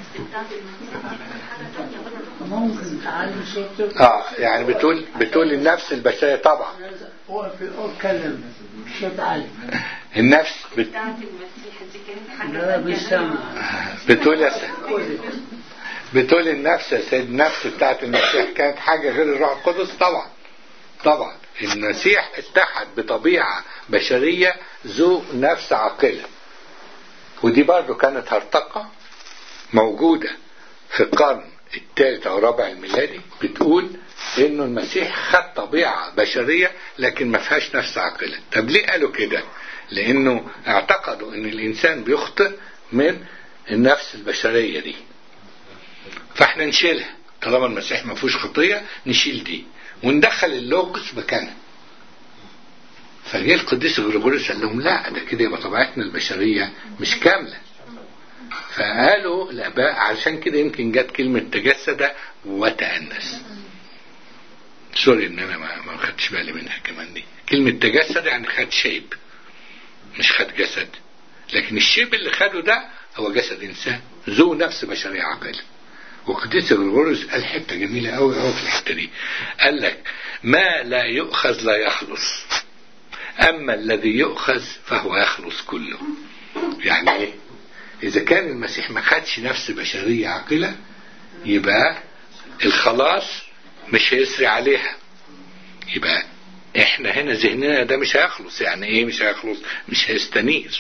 ممكن تعلم صوتك اه يعني بتقول بتقول النفس البشرية طبعا وقف اتكلم مش هتعلم النفس بت... بتاعت المسيح دي كانت حاجة لا تانية بيسمع بتقول يا سيد بتقول النفس يا سيد النفس بتاعت المسيح كانت حاجة غير الروح القدس طبعا طبعا المسيح اتحد بطبيعة بشرية ذو نفس عاقلة ودي برضو كانت هرطقة موجودة في القرن الثالث أو الرابع الميلادي بتقول إنه المسيح خد طبيعة بشرية لكن ما فيهاش نفس عاقلة طب ليه قالوا كده؟ لأنه اعتقدوا إن الإنسان بيخطئ من النفس البشرية دي فاحنا نشيلها طالما المسيح ما فيهوش خطية نشيل دي وندخل اللوجوس مكانها فجه القديس غريغوريوس قال لهم لا ده كده يبقى طبيعتنا البشرية مش كاملة فقالوا الآباء عشان كده يمكن جت كلمة تجسد وتأنس سوري ان انا ما ما خدتش بالي منها كمان دي كلمة تجسد يعني خد شيب مش خد جسد لكن الشيب اللي خده ده هو جسد انسان ذو نفس بشرية عاقلة وقديس غريغوريوس قال حته جميله قوي قوي في الحته دي قال لك ما لا يؤخذ لا يخلص اما الذي يؤخذ فهو يخلص كله يعني ايه اذا كان المسيح ما خدش نفس بشريه عاقله يبقى الخلاص مش هيسري عليها يبقى احنا هنا ذهننا ده مش هيخلص يعني ايه مش هيخلص مش هيستنير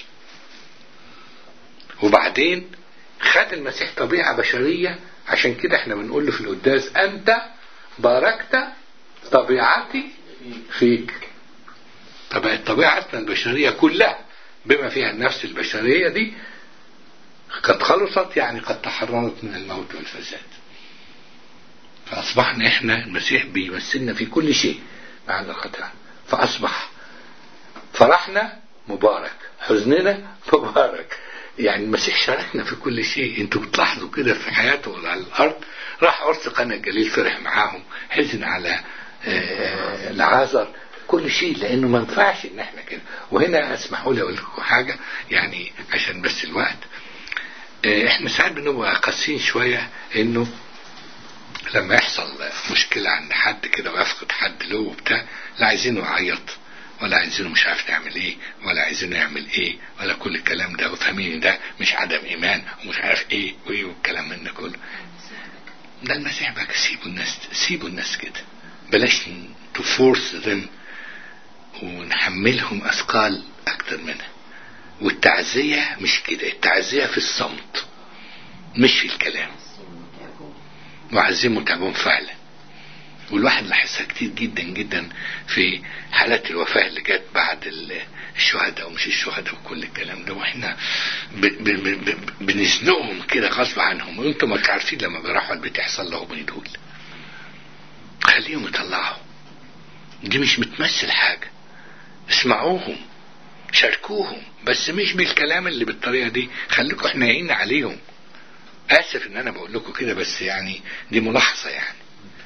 وبعدين خد المسيح طبيعة بشرية عشان كده احنا بنقول له في القداس انت باركت طبيعتي فيك فبقت طبيعتنا البشرية كلها بما فيها النفس البشرية دي قد خلصت يعني قد تحررت من الموت والفساد فأصبحنا احنا المسيح بيمثلنا في كل شيء بعد الخطأ فأصبح فرحنا مبارك حزننا مبارك يعني المسيح شاركنا في كل شيء انتوا بتلاحظوا كده في حياته على الارض راح عرس قنا الجليل فرح معاهم حزن على آه، العازر كل شيء لانه ما ينفعش ان احنا كده وهنا اسمحوا لي اقول لكم حاجه يعني عشان بس الوقت آه، احنا ساعات بنبقى قاسيين شويه انه لما يحصل مشكله عند حد كده ويفقد حد له وبتاع لا عايزينه يعيط ولا عايزينه مش عارف نعمل ايه ولا عايزينه يعمل ايه ولا كل الكلام ده وفاهمين ده مش عدم ايمان ومش عارف ايه وايه والكلام من ده كله ده المسيح بقى سيبوا الناس سيبوا الناس كده بلاش تفورس ذم ونحملهم اثقال اكتر منها والتعزية مش كده التعزية في الصمت مش في الكلام وعزيهم متعبون فعلا والواحد لاحظها كتير جدا جدا في حالات الوفاة اللي جت بعد ال- الشهداء ومش الشهداء وكل الكلام ده واحنا ب- ب- ب- ب- بنزنقهم كده غصب عنهم وانتم مش عارفين لما بيروحوا البيت يحصل لهم ايه دول خليهم يطلعوا دي مش بتمثل حاجة اسمعوهم شاركوهم بس مش بالكلام اللي بالطريقة دي خليكم حنينين عليهم اسف ان انا بقول لكم كده بس يعني دي ملاحظة يعني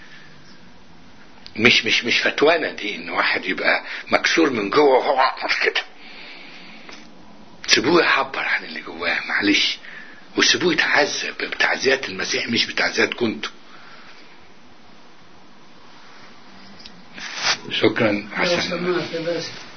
مش مش مش فتوانة دي ان واحد يبقى مكسور من جوه وهو عطر كده سيبوه يعبر عن اللي جواه معلش وسيبوه يتعذب بتعزيات المسيح مش بتعزيات كنتوا شكرا لو عشان سمحت بس